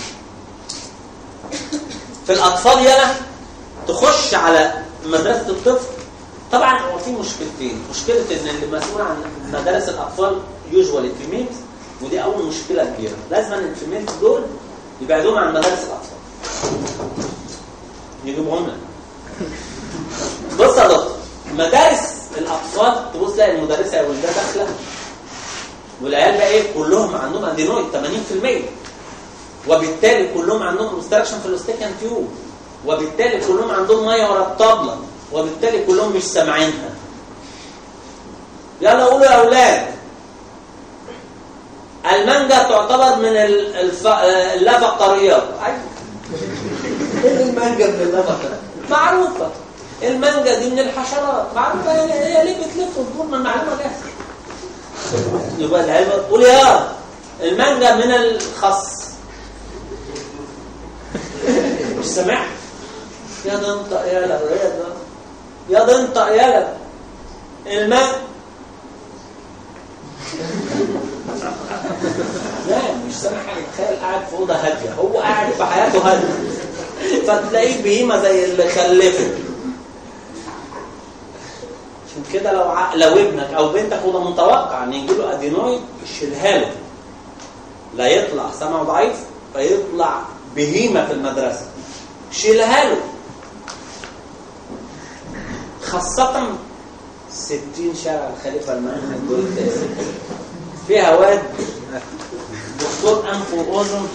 B: في الأطفال يلا تخش على مدرسة الطفل طبعا هو في مشكلتين مشكلة ان اللي مسؤول عن مدارس الأطفال يوجوالي فيميلز ودي أول مشكلة كبيرة لازم الفيميلز دول يبعدوهم عن مدارس الأطفال يجيبهم لك بص يا دكتور مدارس الاطفال تبص تلاقي المدرسه او الولده داخله والعيال بقى ايه كلهم عندهم ادينويد 80% وبالتالي كلهم عندهم اوبستراكشن في الاوستيكان تيوب وبالتالي كلهم عندهم ميه ورا الطبله وبالتالي كلهم مش سامعينها يلا قولوا يا اولاد المانجا تعتبر من ال- الف... اللافقريات أيوة. ايه المانجا من اللافقريات معروفه المانجا دي من الحشرات معروفه هي هي ليه بتلف وتدور من المعلومه جاهزه يبقى العلم قول يا المانجا من الخس مش سامع يا ده انت يا لا يا ده يا ده انت يا لا الماء لا مش سامع حاجه تخيل قاعد في اوضه هاديه هو قاعد في حياته هاديه فتلاقيه بهيمه زي اللي خلفه عشان كده لو ع... لو ابنك او بنتك وده متوقع ان يجي له ادينويد شيلها له لا يطلع سمعه ضعيف فيطلع بهيمه في المدرسه شيلها له خاصة 60 شارع الخليفة المعنى الدور التاسع فيها واد دكتور أنف وأذن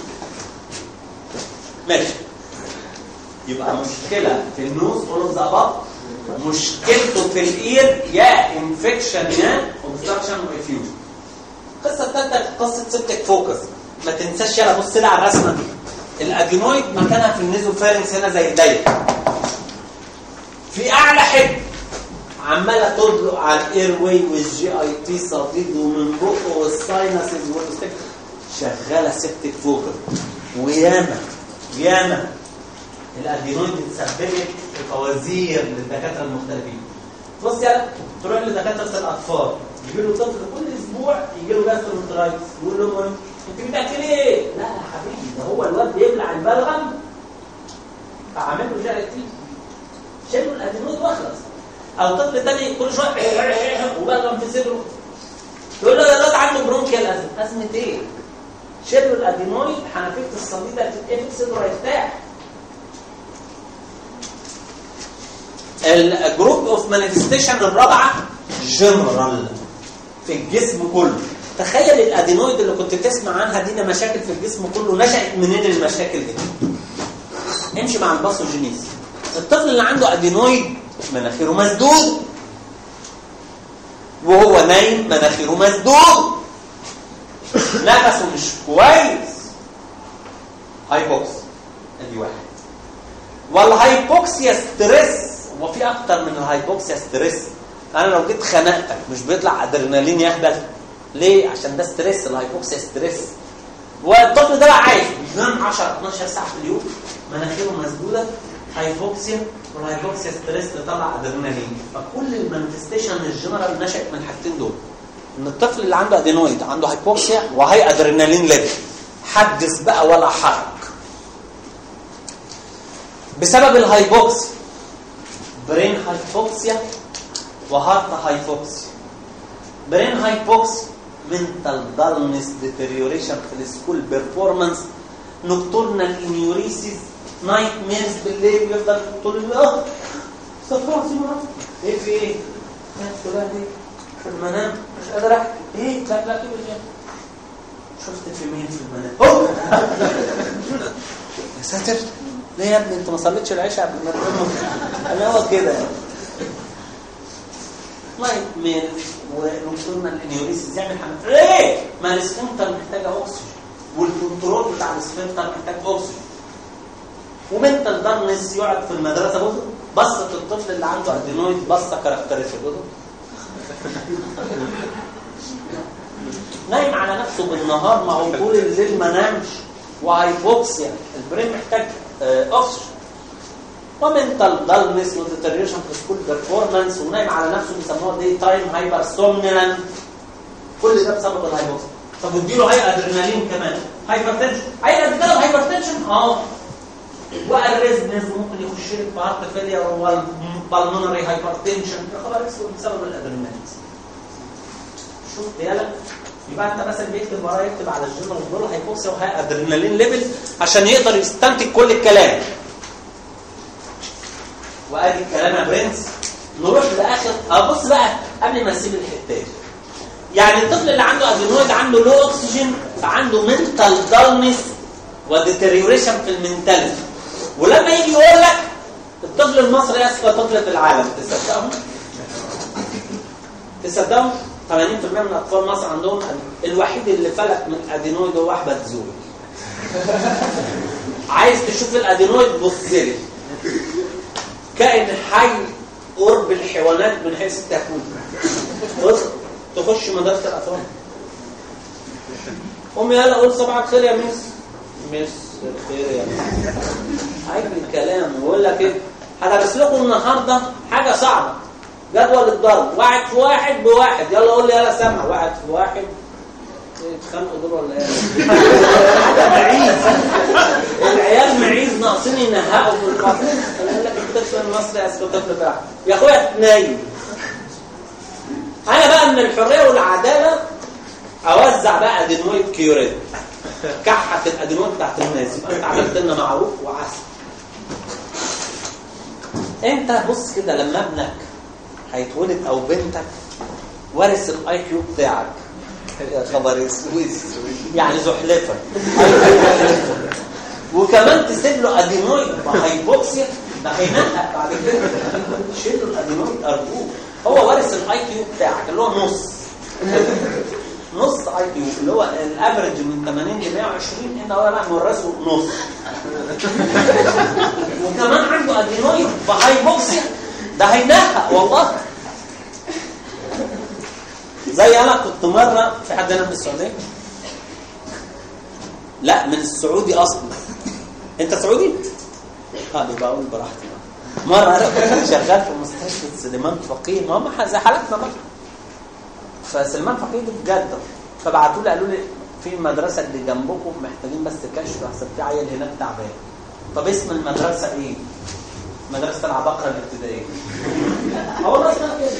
B: ماشي يبقى مشكلة في النوز أول ذا مشكلته في الاير يا انفكشن يا اوبستراكشن وافيوجن القصه الثالثه قصه سبتك فوكس ما تنساش يلا بص لي على الرسمه دي الادينويد مكانها في النيزوفارنكس هنا زي الدايره في اعلى حته عماله تدلق على الاير واي والجي اي تي صديد ومن بقه والساينسز والاستك شغاله سبتك فوكس وياما ياما الادينويد بتسبب في فوازير للدكاتره المختلفين بص يلا تروح لدكاتره الاطفال يجي له طفل كل اسبوع يجي له جاسترونترايتس يقول له انت بتاكل ايه؟ لا يا حبيبي ده هو الواد بيبلع البلغم فعامل له جي تي شيلوا الادينويد واخلص او طفل تاني كل شويه وبلغم في صدره يقول له ده الواد عنده برونكيال ازمه ازمه ايه؟ شيلوا الادينويد حنفيه الصديده هتتقفل صدره هيرتاح الجروب اوف مانيفستيشن الرابعه جنرال في الجسم كله تخيل الادينويد اللي كنت تسمع عنها دي مشاكل في الجسم كله نشأت منين المشاكل دي امشي مع الباثوجينيز الطفل اللي عنده ادينويد مناخيره مسدود وهو نايم مناخيره مسدود نفسه مش كويس هايبوكس ادي واحد والهايبوكسيا ستريس هو في اكتر من الهايبوكسيا ستريس انا لو جيت خنقتك مش بيطلع ادرينالين يهبل ليه عشان ده ستريس الهايبوكسيا ستريس والطفل ده بقى عايش بينام 10 12 ساعه في اليوم مناخيره مسدوده هايبوكسيا والهايبوكسيا ستريس تطلع ادرينالين فكل المانيفستيشن الجنرال نشأت من الحاجتين دول ان الطفل اللي عنده ادينويد عنده هايبوكسيا وهي ادرينالين ليفل حدث بقى ولا حرج بسبب الهايبوكسيا برين هايبوكسيا وهارت هايبوكسيا برين هايبوكسيا mental dullness deterioration في السكول بيرفورمانس نوكتورنال انيوريسيس نايت ميرز بالليل بيفضل طول الليل اه استغفر الله العظيم يا رب. ايه في ايه؟ كانت فلان دي في المنام مش قادر احكي ايه لا لا كده جاي. شفت في مين في المنام أوه. يا ساتر ليه يا ابني انت ما صليتش العشاء قبل ما تنام انا هو كده يعني لايت ميل ونوكتورنال انيوريسيس يعمل حمام ليه؟ ما الاسفنتر محتاجه اكسجين والكنترول بتاع الاسفنتر محتاج اكسجين ومنتال دارنس يقعد في المدرسه برضه بصه الطفل اللي عنده ادينويد بصه كاركترستيك برضه نايم على نفسه بالنهار ما هو طول الليل ما نامش وهايبوكسيا البرين محتاج آه، اكسجين ومنتال دالنس وديتريشن في سكول بيرفورمانس ونايم على نفسه بيسموها دي تايم هايبر سومنيلان كل ده بسبب الهايبوكسيا طب اديله هاي ادرينالين كمان هايبر تنشن هاي ادرينالين هايبر تنشن اه والريزنس ممكن يخش لك في هارت فيلير والبلمونري هايبر تنشن يا خبر اسود بسبب الادرينالين شفت يالا يبقى انت مثلا بيكتب وراه يكتب على الجنرال دول هايبوكسيا وهاي ادرينالين ليفل عشان يقدر يستنتج كل الكلام وادي الكلام يا برنس نروح لاخر ابص بقى قبل ما اسيب الحته دي يعني الطفل اللي عنده ادينويد عنده لو اكسجين فعنده منتال دالنس وديتريوريشن في المنتاليتي ولما يجي يقول لك الطفل المصري اذكى طفل في العالم تصدقهم؟ تصدقهم؟ 80% من اطفال مصر عندهم الوحيد اللي فلت من الادينويد هو احمد زويل عايز تشوف الادينويد بص لي كائن حي قرب الحيوانات من حيث التكوين بص تخش مدرسه الاطفال امي يلا قول صباح الخير يا ميس ميس الخير يا ميس عيب الكلام ويقول لك ايه هدرس لكم النهارده حاجه صعبه جدول الضرب واحد في واحد بواحد يلا قول لي يلا سمع واحد في واحد إيه، اتخانقوا دول ولا ايه؟ حاجه معيز العيال معيز ناقصين ينهقوا في الفصل قال لك الطفل المصري اسكت طفل فعلا يا اخويا نايم انا بقى من الحريه والعداله اوزع بقى ادينويد كيوريت كحه الادينويد بتاعت الناس يبقى انت عملت لنا معروف وعسل انت بص كده لما ابنك هيتولد او بنتك وارث الاي كيو بتاعك يا خبر اسود يعني زحلفه وكمان تسيب له ادينويد هايبوكسيا ده هينقق بعد كده شيل له الادينويد ارجوك هو وارث الاي كيو بتاعك اللي هو نص نص اي كيو اللي هو الافرج من 80 ل 120 ان هو بقى مورثه نص وكمان عنده ادينويد بهايبوكسيا ده هينقق والله زي انا كنت مره في حد هنا من السعوديه لا من السعودي اصلا انت سعودي اه يبقى اقول براحتي مره انا كنت شغال في مستشفى سليمان فقيه ما هم زي حالتنا بقى فسليمان فقيه دي في جده فبعتوا لي قالوا لي في المدرسه اللي جنبكم محتاجين بس كشف احسن في عيل هناك تعبان طب اسم المدرسه ايه؟ مدرسه العباقره الابتدائيه هو انا اسمها كده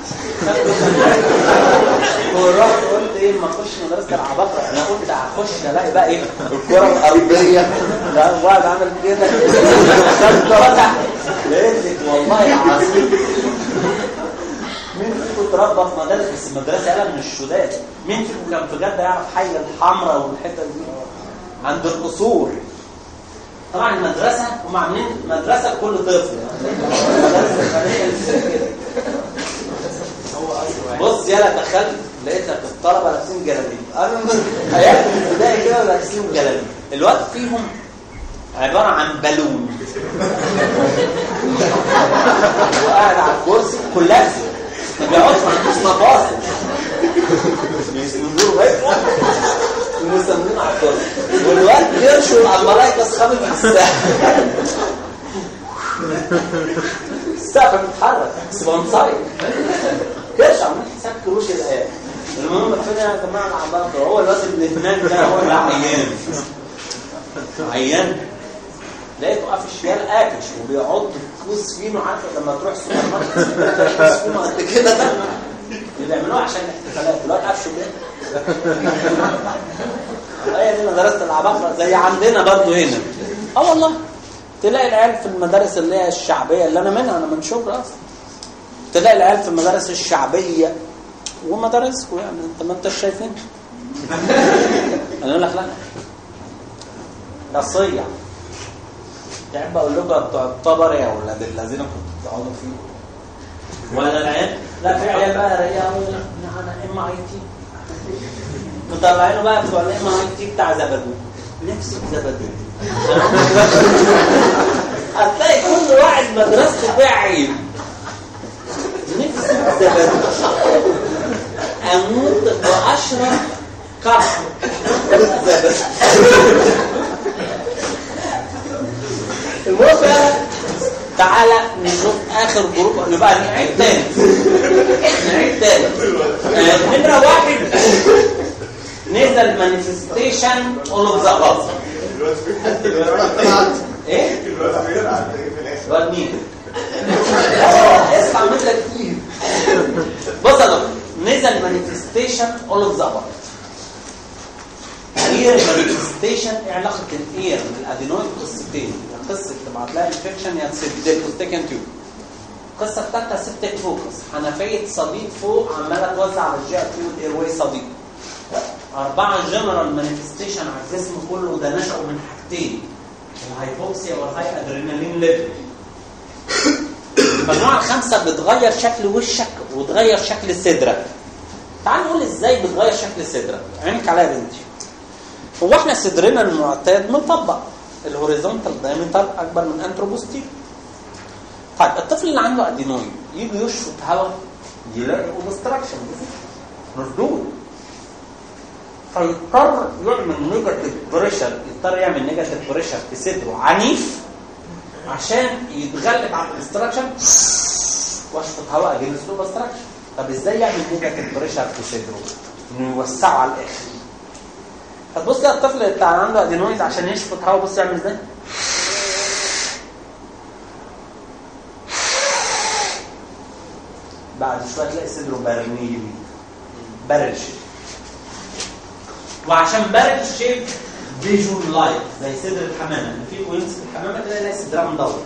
B: ورحت قلت ايه ما اخش مدرسه العباقره انا قلت هخش الاقي بقى ايه الكره الارضيه لا وقعد عامل كده خد طالع لقيت لك والله العظيم مين فيكم اتربى في مدارس بس المدرسه يالا من الشداد مين فيكم كان في جده يعرف حي الحمراء والحتت دي عند القصور طبعا المدرسه هم عاملين مدرسه لكل طفل مدارس الخليج كده. بص يالا دخلت لقيت لك الطلبه لابسين جلابيب انا من حياتي من البدايه كده لابسين جلابيب الوقت فيهم عباره عن بالون وقاعد على الكرسي كلاسي ما بيقعدش ما عندوش مفاصل بيسندوه هيك ومسندين على الكرسي والوقت بيرشوا على الملايكه اصحابي في الساحه السقف بيتحرك بس بنصايد كرش عمال حساب كروش الايه المهم فين يا جماعه العباقره هو الواد اللي هناك ده هو اللي عيان عيان لقيته واقف الشمال قافش وبيعض فلوس فينو عارفه لما تروح السوبر ماركت فلوس فينو قد كده ده اللي بيعملوها عشان الاحتفالات دلوقتي قفشوا كده هي دي مدرسه العباقره زي عندنا برضو هنا اه والله تلاقي العيال في المدارس اللي هي الشعبيه اللي انا منها انا من شبرا اصلا تلاقي العيال في المدارس الشعبيه ومدارسكم يعني انت ما انتش شايفين انا اقول لك لا ده صيع تحب اقول لكم يا بتوع الطبر يا ولاد الذين كنتوا بتقعدوا فيه ولا العيال لا في عيال بقى رقيقه قوي انا ام اي تي مطلعينه بقى بتوع الام اي تي بتاع زبدو نفسي في زبدو هتلاقي كل واحد مدرسته فيها عيب نفسي في زبدو اموت واشرب كفر زبدو المهم بقى تعالى نشوف اخر جروب نبقى نعيد تاني نعيد تاني آه، نمرة واحد نزل مانيفستيشن اول اوف ذا اباف ايه؟
C: الواد بيلعب في الاخر
B: الواد مين؟ آه، اسمع مثل كتير بص يا دكتور نزل مانيفستيشن اول اوف ذا اباف اير مانيفستيشن ايه علاقه الاير بالادينويد قصتين يا قصه تبعت لها انفكشن يا ديكوستيكن تيوب القصه الثالثه سبتك فوكس حنفيه صديق فوق عماله توزع على الجي ار تي والاير واي صديق أربعة جنرال مانيفستيشن على الجسم كله ده نشأوا من حاجتين الهايبوكسيا والهاي ادرينالين ليفل المجموعة الخامسة بتغير شكل وشك وتغير شكل صدرك تعال نقول ازاي بتغير شكل صدرك عينك عليا يا بنتي هو احنا صدرنا المعتاد مطبق الهوريزونتال دايمتر اكبر من انتروبوستير طيب الطفل اللي عنده ادينويد يجي يشفط هواء يلاقي اوبستراكشن مردود فيضطر يعمل نيجاتيف بريشر يضطر يعمل نيجاتيف بريشر في صدره عنيف عشان يتغلب على الاستراكشن واشفط هواء اجنس له اوبستراكشن طب ازاي يعمل نيجاتيف بريشر في صدره؟ انه يوسعه على الاخر هتبص كده الطفل بتاع عنده ادينويد عشان يشفط هواء بص يعمل ازاي بعد شويه تلاقي صدره برنيل بارل شيب وعشان بارل شيب فيجون لايت زي صدر الحمامه اللي فيه كوينز في الحمامه تلاقي تلاقي صدرها مدور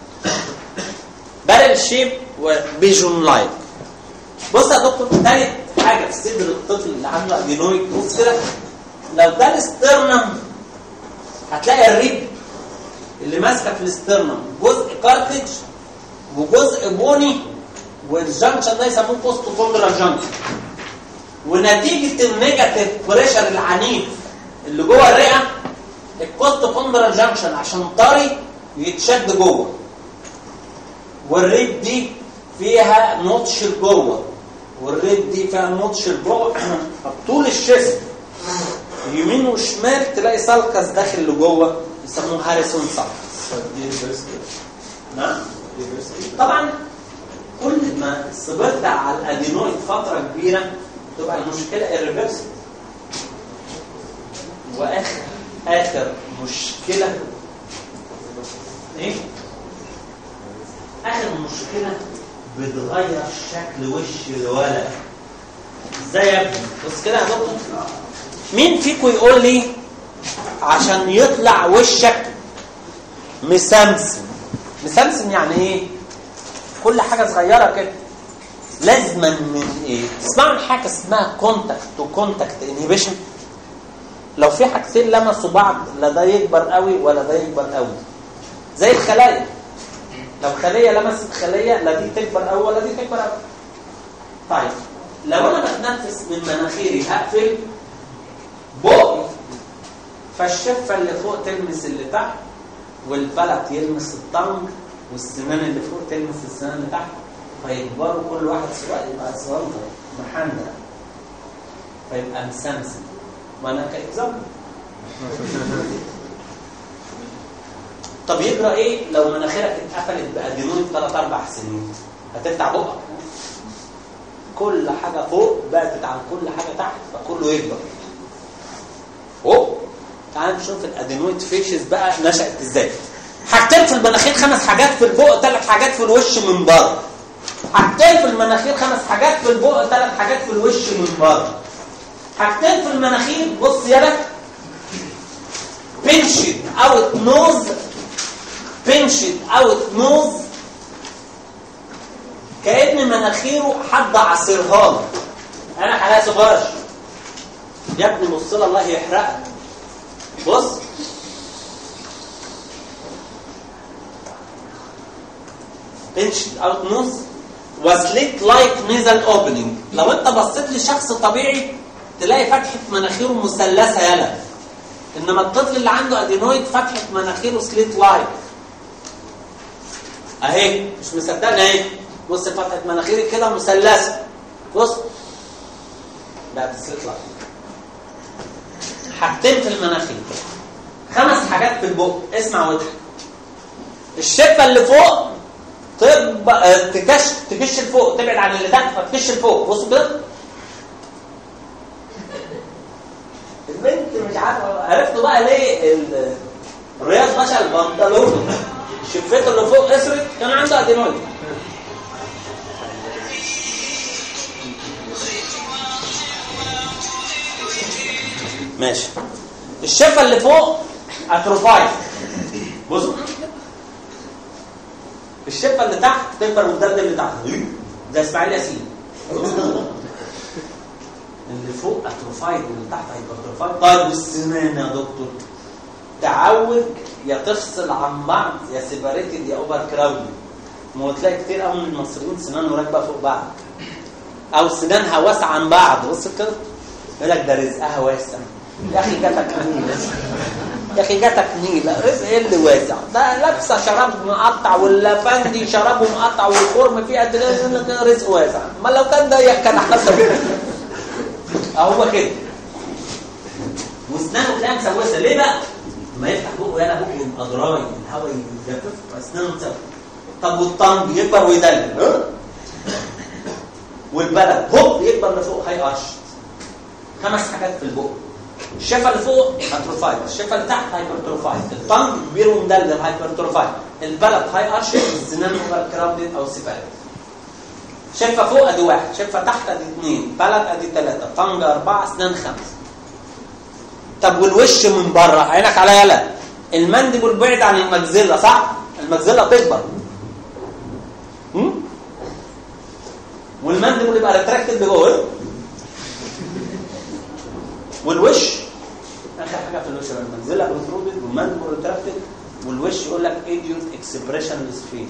B: بارل شيب وفيجون لايت بص يا دكتور تالت حاجه في صدر الطفل اللي عنده ادينويد بص كده لو ده الاسترنم هتلاقي الريب اللي ماسكه في الاسترنم جزء كارتج وجزء بوني والجنكشن ده يسموه بوست كوندرال جنكشن ونتيجه النيجاتيف بريشر العنيف اللي جوه الرئه الكوست كوندرال جنكشن عشان طري يتشد جوه والريب دي فيها نوتش لجوه والريب دي فيها نوتش لجوه طول الجسم يمين وشمال تلاقي سالكس داخل لجوه يسموه هاريسون سالكس
C: دي ريفرس
B: نعم
C: ريفرس
B: طبعا كل ما صبرت على الادينويد فتره كبيره تبقى المشكله irreversible واخر اخر مشكله ايه اخر مشكله بتغير شكل وش الولد ازاي يا ابني بص كده يا دكتور مين فيكم يقول لي عشان يطلع وشك مسمسم مسمسم يعني ايه كل حاجه صغيره كده لازما من ايه تسمعوا حاجه اسمها كونتاكت تو كونتاكت انهبيشن لو في حاجتين لمسوا بعض لا ده يكبر قوي ولا ده يكبر قوي زي الخلايا لو خليه لمست خليه لا دي تكبر قوي ولا دي تكبر قوي طيب لو انا بتنفس من مناخيري هقفل بقي فالشفه اللي فوق تلمس اللي تحت والبلد يلمس الطنج والسنان اللي فوق تلمس السنان اللي تحت فيكبروا كل واحد سواء يبقى صغير محنة فيبقى مسمسم ما انا كاكزامبل طب يجرى ايه لو مناخيرك اتقفلت بادينويد 3 4 سنين هتفتح بقك كل حاجه فوق بعدت عن كل حاجه تحت فكله يكبر اوه تعال نشوف الادينويد فيشز بقى نشأت ازاي حاجتين في المناخير خمس حاجات في البق ثلاث حاجات في الوش من بره حاجتين في المناخير خمس حاجات في البق ثلاث حاجات في الوش من بره حاجتين في المناخير بص يدك بنشد اوت نوز بنشد اوت نوز كأن مناخيره حد عصرها له انا حلاقي صغير يا ابني بص لها الله يحرقك بص بنشد اوت نوز وسليت لايك نيزل اوبننج لو انت بصيت لشخص طبيعي تلاقي فتحه مناخيره مثلثه يلا انما الطفل اللي عنده ادينويد فتحه مناخيره سليت لايك اهي مش مصدقني اهي بص فتحه مناخيري كده مثلثه بص لا سليت لايك حاجتين في المناخير خمس حاجات في البق اسمع واضحك الشفه اللي فوق تبقى تكش تكش لفوق تبعد عن اللي تحت فتكش لفوق بصوا كده البنت مش عارفه عرفتوا بقى ليه ال- الرياض مشى البنطلون شفته اللي فوق اسود كان عنده ادينويد ماشي الشفه اللي فوق اتروفايد بصوا الشفه اللي تحت تكبر والدرد اللي تحت ده اسماعيل ياسين اللي فوق اتروفايد واللي تحت هيبقى اتروفايد طيب والسنان يا دكتور تعوج يا تفصل عن بعض يا سيباريتد يا اوفر كراودد ما هو تلاقي كتير قوي من المصريين سنانه راكبه فوق بعض او سنانها واسعه عن بعض بص كده يقول لك ده رزقها واسع يا اخي جاتك نيله يا اخي جاتك نيله رزق ايه اللي واسع ده لابسه شراب مقطع واللافندي شرابه مقطع والخرم فيه قد كده يقول لك رزق واسع ما لو كان ضيق كان احسن اهو كده واسنانه تلاقيها مسوسه ليه بقى؟ ما يفتح بقه يلا بقه يبقى دراي الهواء يجفف اسنانه مسوسه طب والطنج يكبر ويدلل ها؟ والبلد هوب يكبر لفوق هيقرشط خمس حاجات في البق الشفه اللي فوق هيبرتروفايد الشفه اللي تحت هايبرتروفايد الطنج كبير ومدلدل هايبرتروفايد البلد هاي ارشد السنان اوفر كراودد او سيباريت شفه فوق ادي واحد شفه تحت ادي اثنين بلد ادي ثلاثه طنج اربعه اسنان خمسه طب والوش من بره عينك على يلا المندبل بعد عن المجزله صح المجزله تكبر هم؟ والمندبل يبقى ريتراكتد لجوه والوش اخر حاجه في الوش بقى المنزله بروترودد والمندبل ريتراكتد والوش يقول لك ايديوت اكسبريشن فيس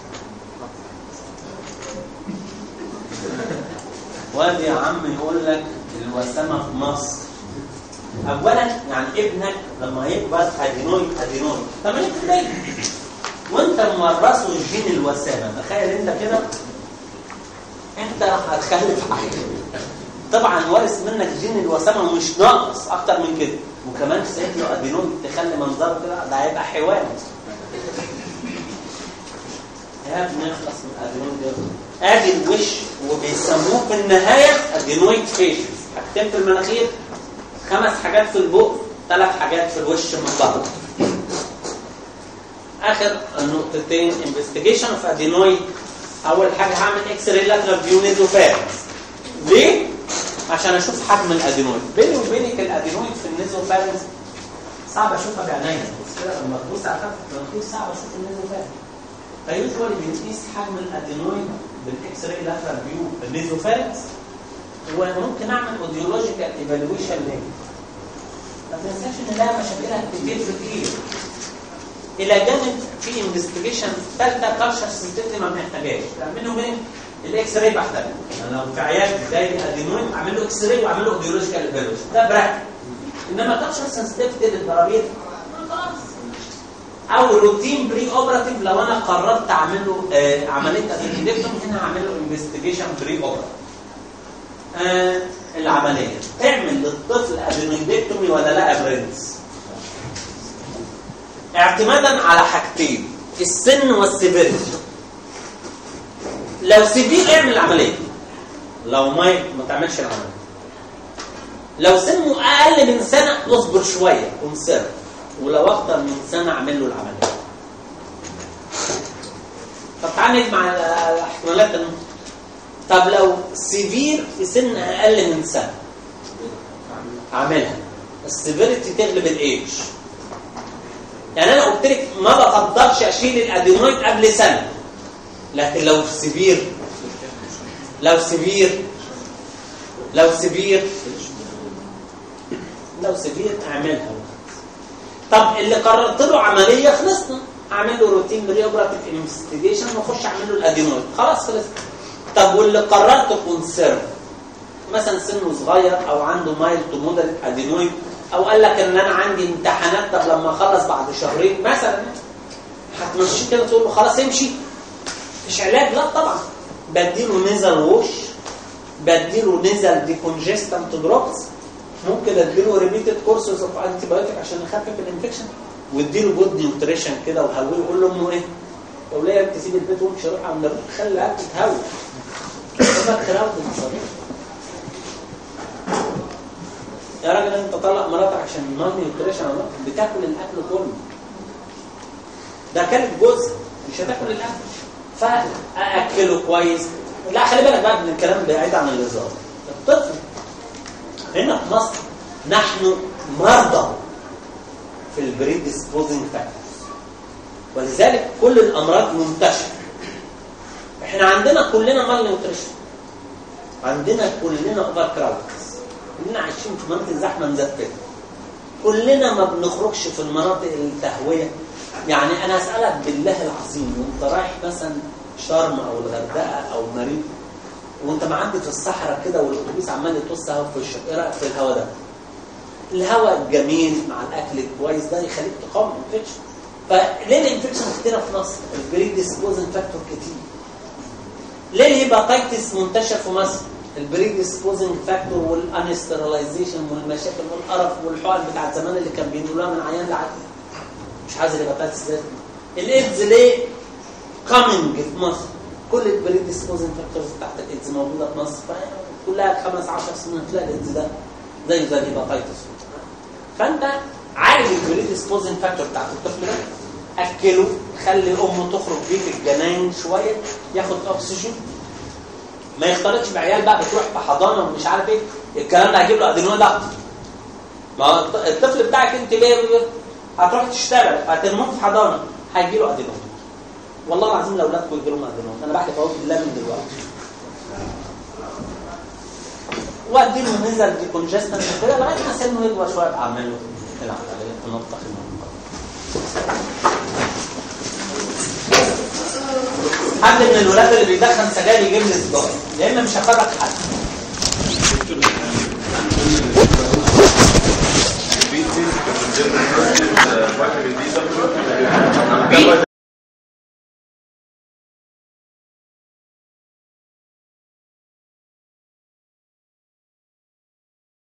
B: وادي يا عم يقول لك الوسامه في مصر اولا يعني ابنك لما يكبر ادينويد ادينويد 80% وانت مورثه جين الوسامه تخيل انت كده انت هتخلف حاجه طبعا وارث منك جين الوسامه ومش ناقص اكتر من كده وكمان سايب له ادينويد تخلي منظره كده ده هيبقى حيوان يا ابني اخلص من الادينويد ده ادي الوش وبيسموه في النهايه ادينويد فيشز حاجتين في المناخير خمس حاجات في البق ثلاث حاجات في الوش من بره اخر النقطتين انفستيجيشن اوف ادينويد اول حاجه هعمل اكس راي لاترال فيو نيزوفارنس ليه عشان اشوف حجم الادينويد بيني وبينك الادينويد في النيزوفارنس صعب اشوفها بعينيا بس كده لما تبص على كف المناخير صعب اشوف النيزوفارنس
A: فيوجوالي بنقيس حجم الادينويد بالاكس راي لاترال فيو بالميزوفات وممكن اعمل اوديولوجيكال ايفالويشن ليه ما تنساش ان لها مشاكلها كتير كتير الى جانب في انفستيجيشن ثالثه كالشر سنتيتي ما بنحتاجهاش تعمله من الاكس راي بحتاجه انا لو في عيال جاي ادينويد اعمل له اكس راي واعمل له اوديولوجيكال ايفالويشن ده براكتيك انما كالشر سنسيتيفيتي للبراميل خلاص او روتين بري اوبراتيف لو انا قررت اعمل له آه عمليه ادينويدكتوم هنا هعمل له انفستيجيشن بري اوبراتيف آه العمليه تعمل للطفل ادينويدكتومي ولا لا يا برنس اعتمادا على حاجتين السن والسيفيريتي لو سيفير اعمل العمليه لو ما ما تعملش العمليه لو سنه اقل من سنه اصبر شويه ومسر ولو اكتر من سنه اعمل له العمليه طب تعالى نجمع الاحتمالات الم- طب لو سيفير في سن اقل من سنه اعملها السيفيريتي تغلب الايج يعني انا قلت لك ما بقدرش اشيل الادينويد قبل سنه لكن لو سيفير لو سيفير لو سيفير لو سيفير اعملها طب اللي قررت له عمليه خلصنا اعمل له روتين بري اوبراتيف انفستيجيشن واخش اعمل له الادينويد خلاص خلص طب واللي قررت كونسيرف مثلا سنه صغير او عنده مايل تو مودريت ادينويد او قال لك ان انا عندي امتحانات طب لما اخلص بعد شهرين مثلا هتمشي كده تقول له خلاص امشي مش علاج لا طبعا بديله نزل ووش بديله نزل ديكونجستنت دروبس ممكن اديله ريبيتد كورسز اوف انتي بايوتيك عشان يخفف الانفكشن واديله جود نيوتريشن كده وهويه يقول له امه ايه؟ يا وليه تسيب البيت وامشي روح عند ابوك خلي العيال تتهوى ده كراود المصاريف يا راجل انت طلق مراتك عشان نون نيوتريشن ولا لا؟ بتاكل الاكل كله ده كانت جزء مش هتاكل الاكل فاكله كويس لا خلي بالك بقى من الكلام بعيد عن الهزار الطفل هنا في مصر نحن مرضى في البريدسبوزنج فاكتورز ولذلك كل الامراض منتشره احنا عندنا كلنا مال نيوتريشن عندنا كلنا اوفر كراودز كلنا عايشين في مناطق زحمه مزفته كلنا ما بنخرجش في المناطق التهويه يعني انا اسالك بالله العظيم وانت رايح مثلا شرم او الغردقه او مريض وانت معدي في الصحراء كده والاتوبيس عمال يطص هوا في وشك ايه رايك في الهواء ده؟ الهواء الجميل مع الاكل الكويس ده يخليك تقاوم الانفكشن فليه الانفكشن كتيره في مصر؟ البريدسبوزن فاكتور كتير ليه الهيباتيتس منتشر في مصر؟ البريدسبوزنج فاكتور والانسترلايزيشن والمشاكل والقرف والحقن بتاعت زمان اللي كان بينقلوها من عيان لعيان مش عايز الهيباتيتس ده الايدز ليه كامينج في مصر كل البريدسبوزنج فاكتورز بتاعت الايدز موجوده في مصر كلها خمس 10 سنين تلاقي الايدز ده زي زي الهيباتيتس فانت عالج البريدسبوزنج فاكتور بتاعت الطفل ده اكله خلي امه تخرج بيه في الجناين شويه ياخد اكسجين ما يختلطش بعيال بقى بتروح في حضانه ومش عارف ايه الكلام ده هيجيب له ادينويد لا ما هو الط- الطفل بتاعك انت ليه هتروح تشتغل هترموه في حضانه هيجي له ادينويد والله العظيم لو اولادكم يجي لهم ادينويد انا بحكي اهو بالله من دلوقتي وادي له نزل دي كونجستنت كده لغايه ما سنه يكبر شويه ابقى اعمل له العمليه تنطخ المنطقه حد من الولاد اللي بيدخن سجاير يجيب لي سيجاره يا اما مش هفرق حد
C: البيت دي كانت واحد الفيزا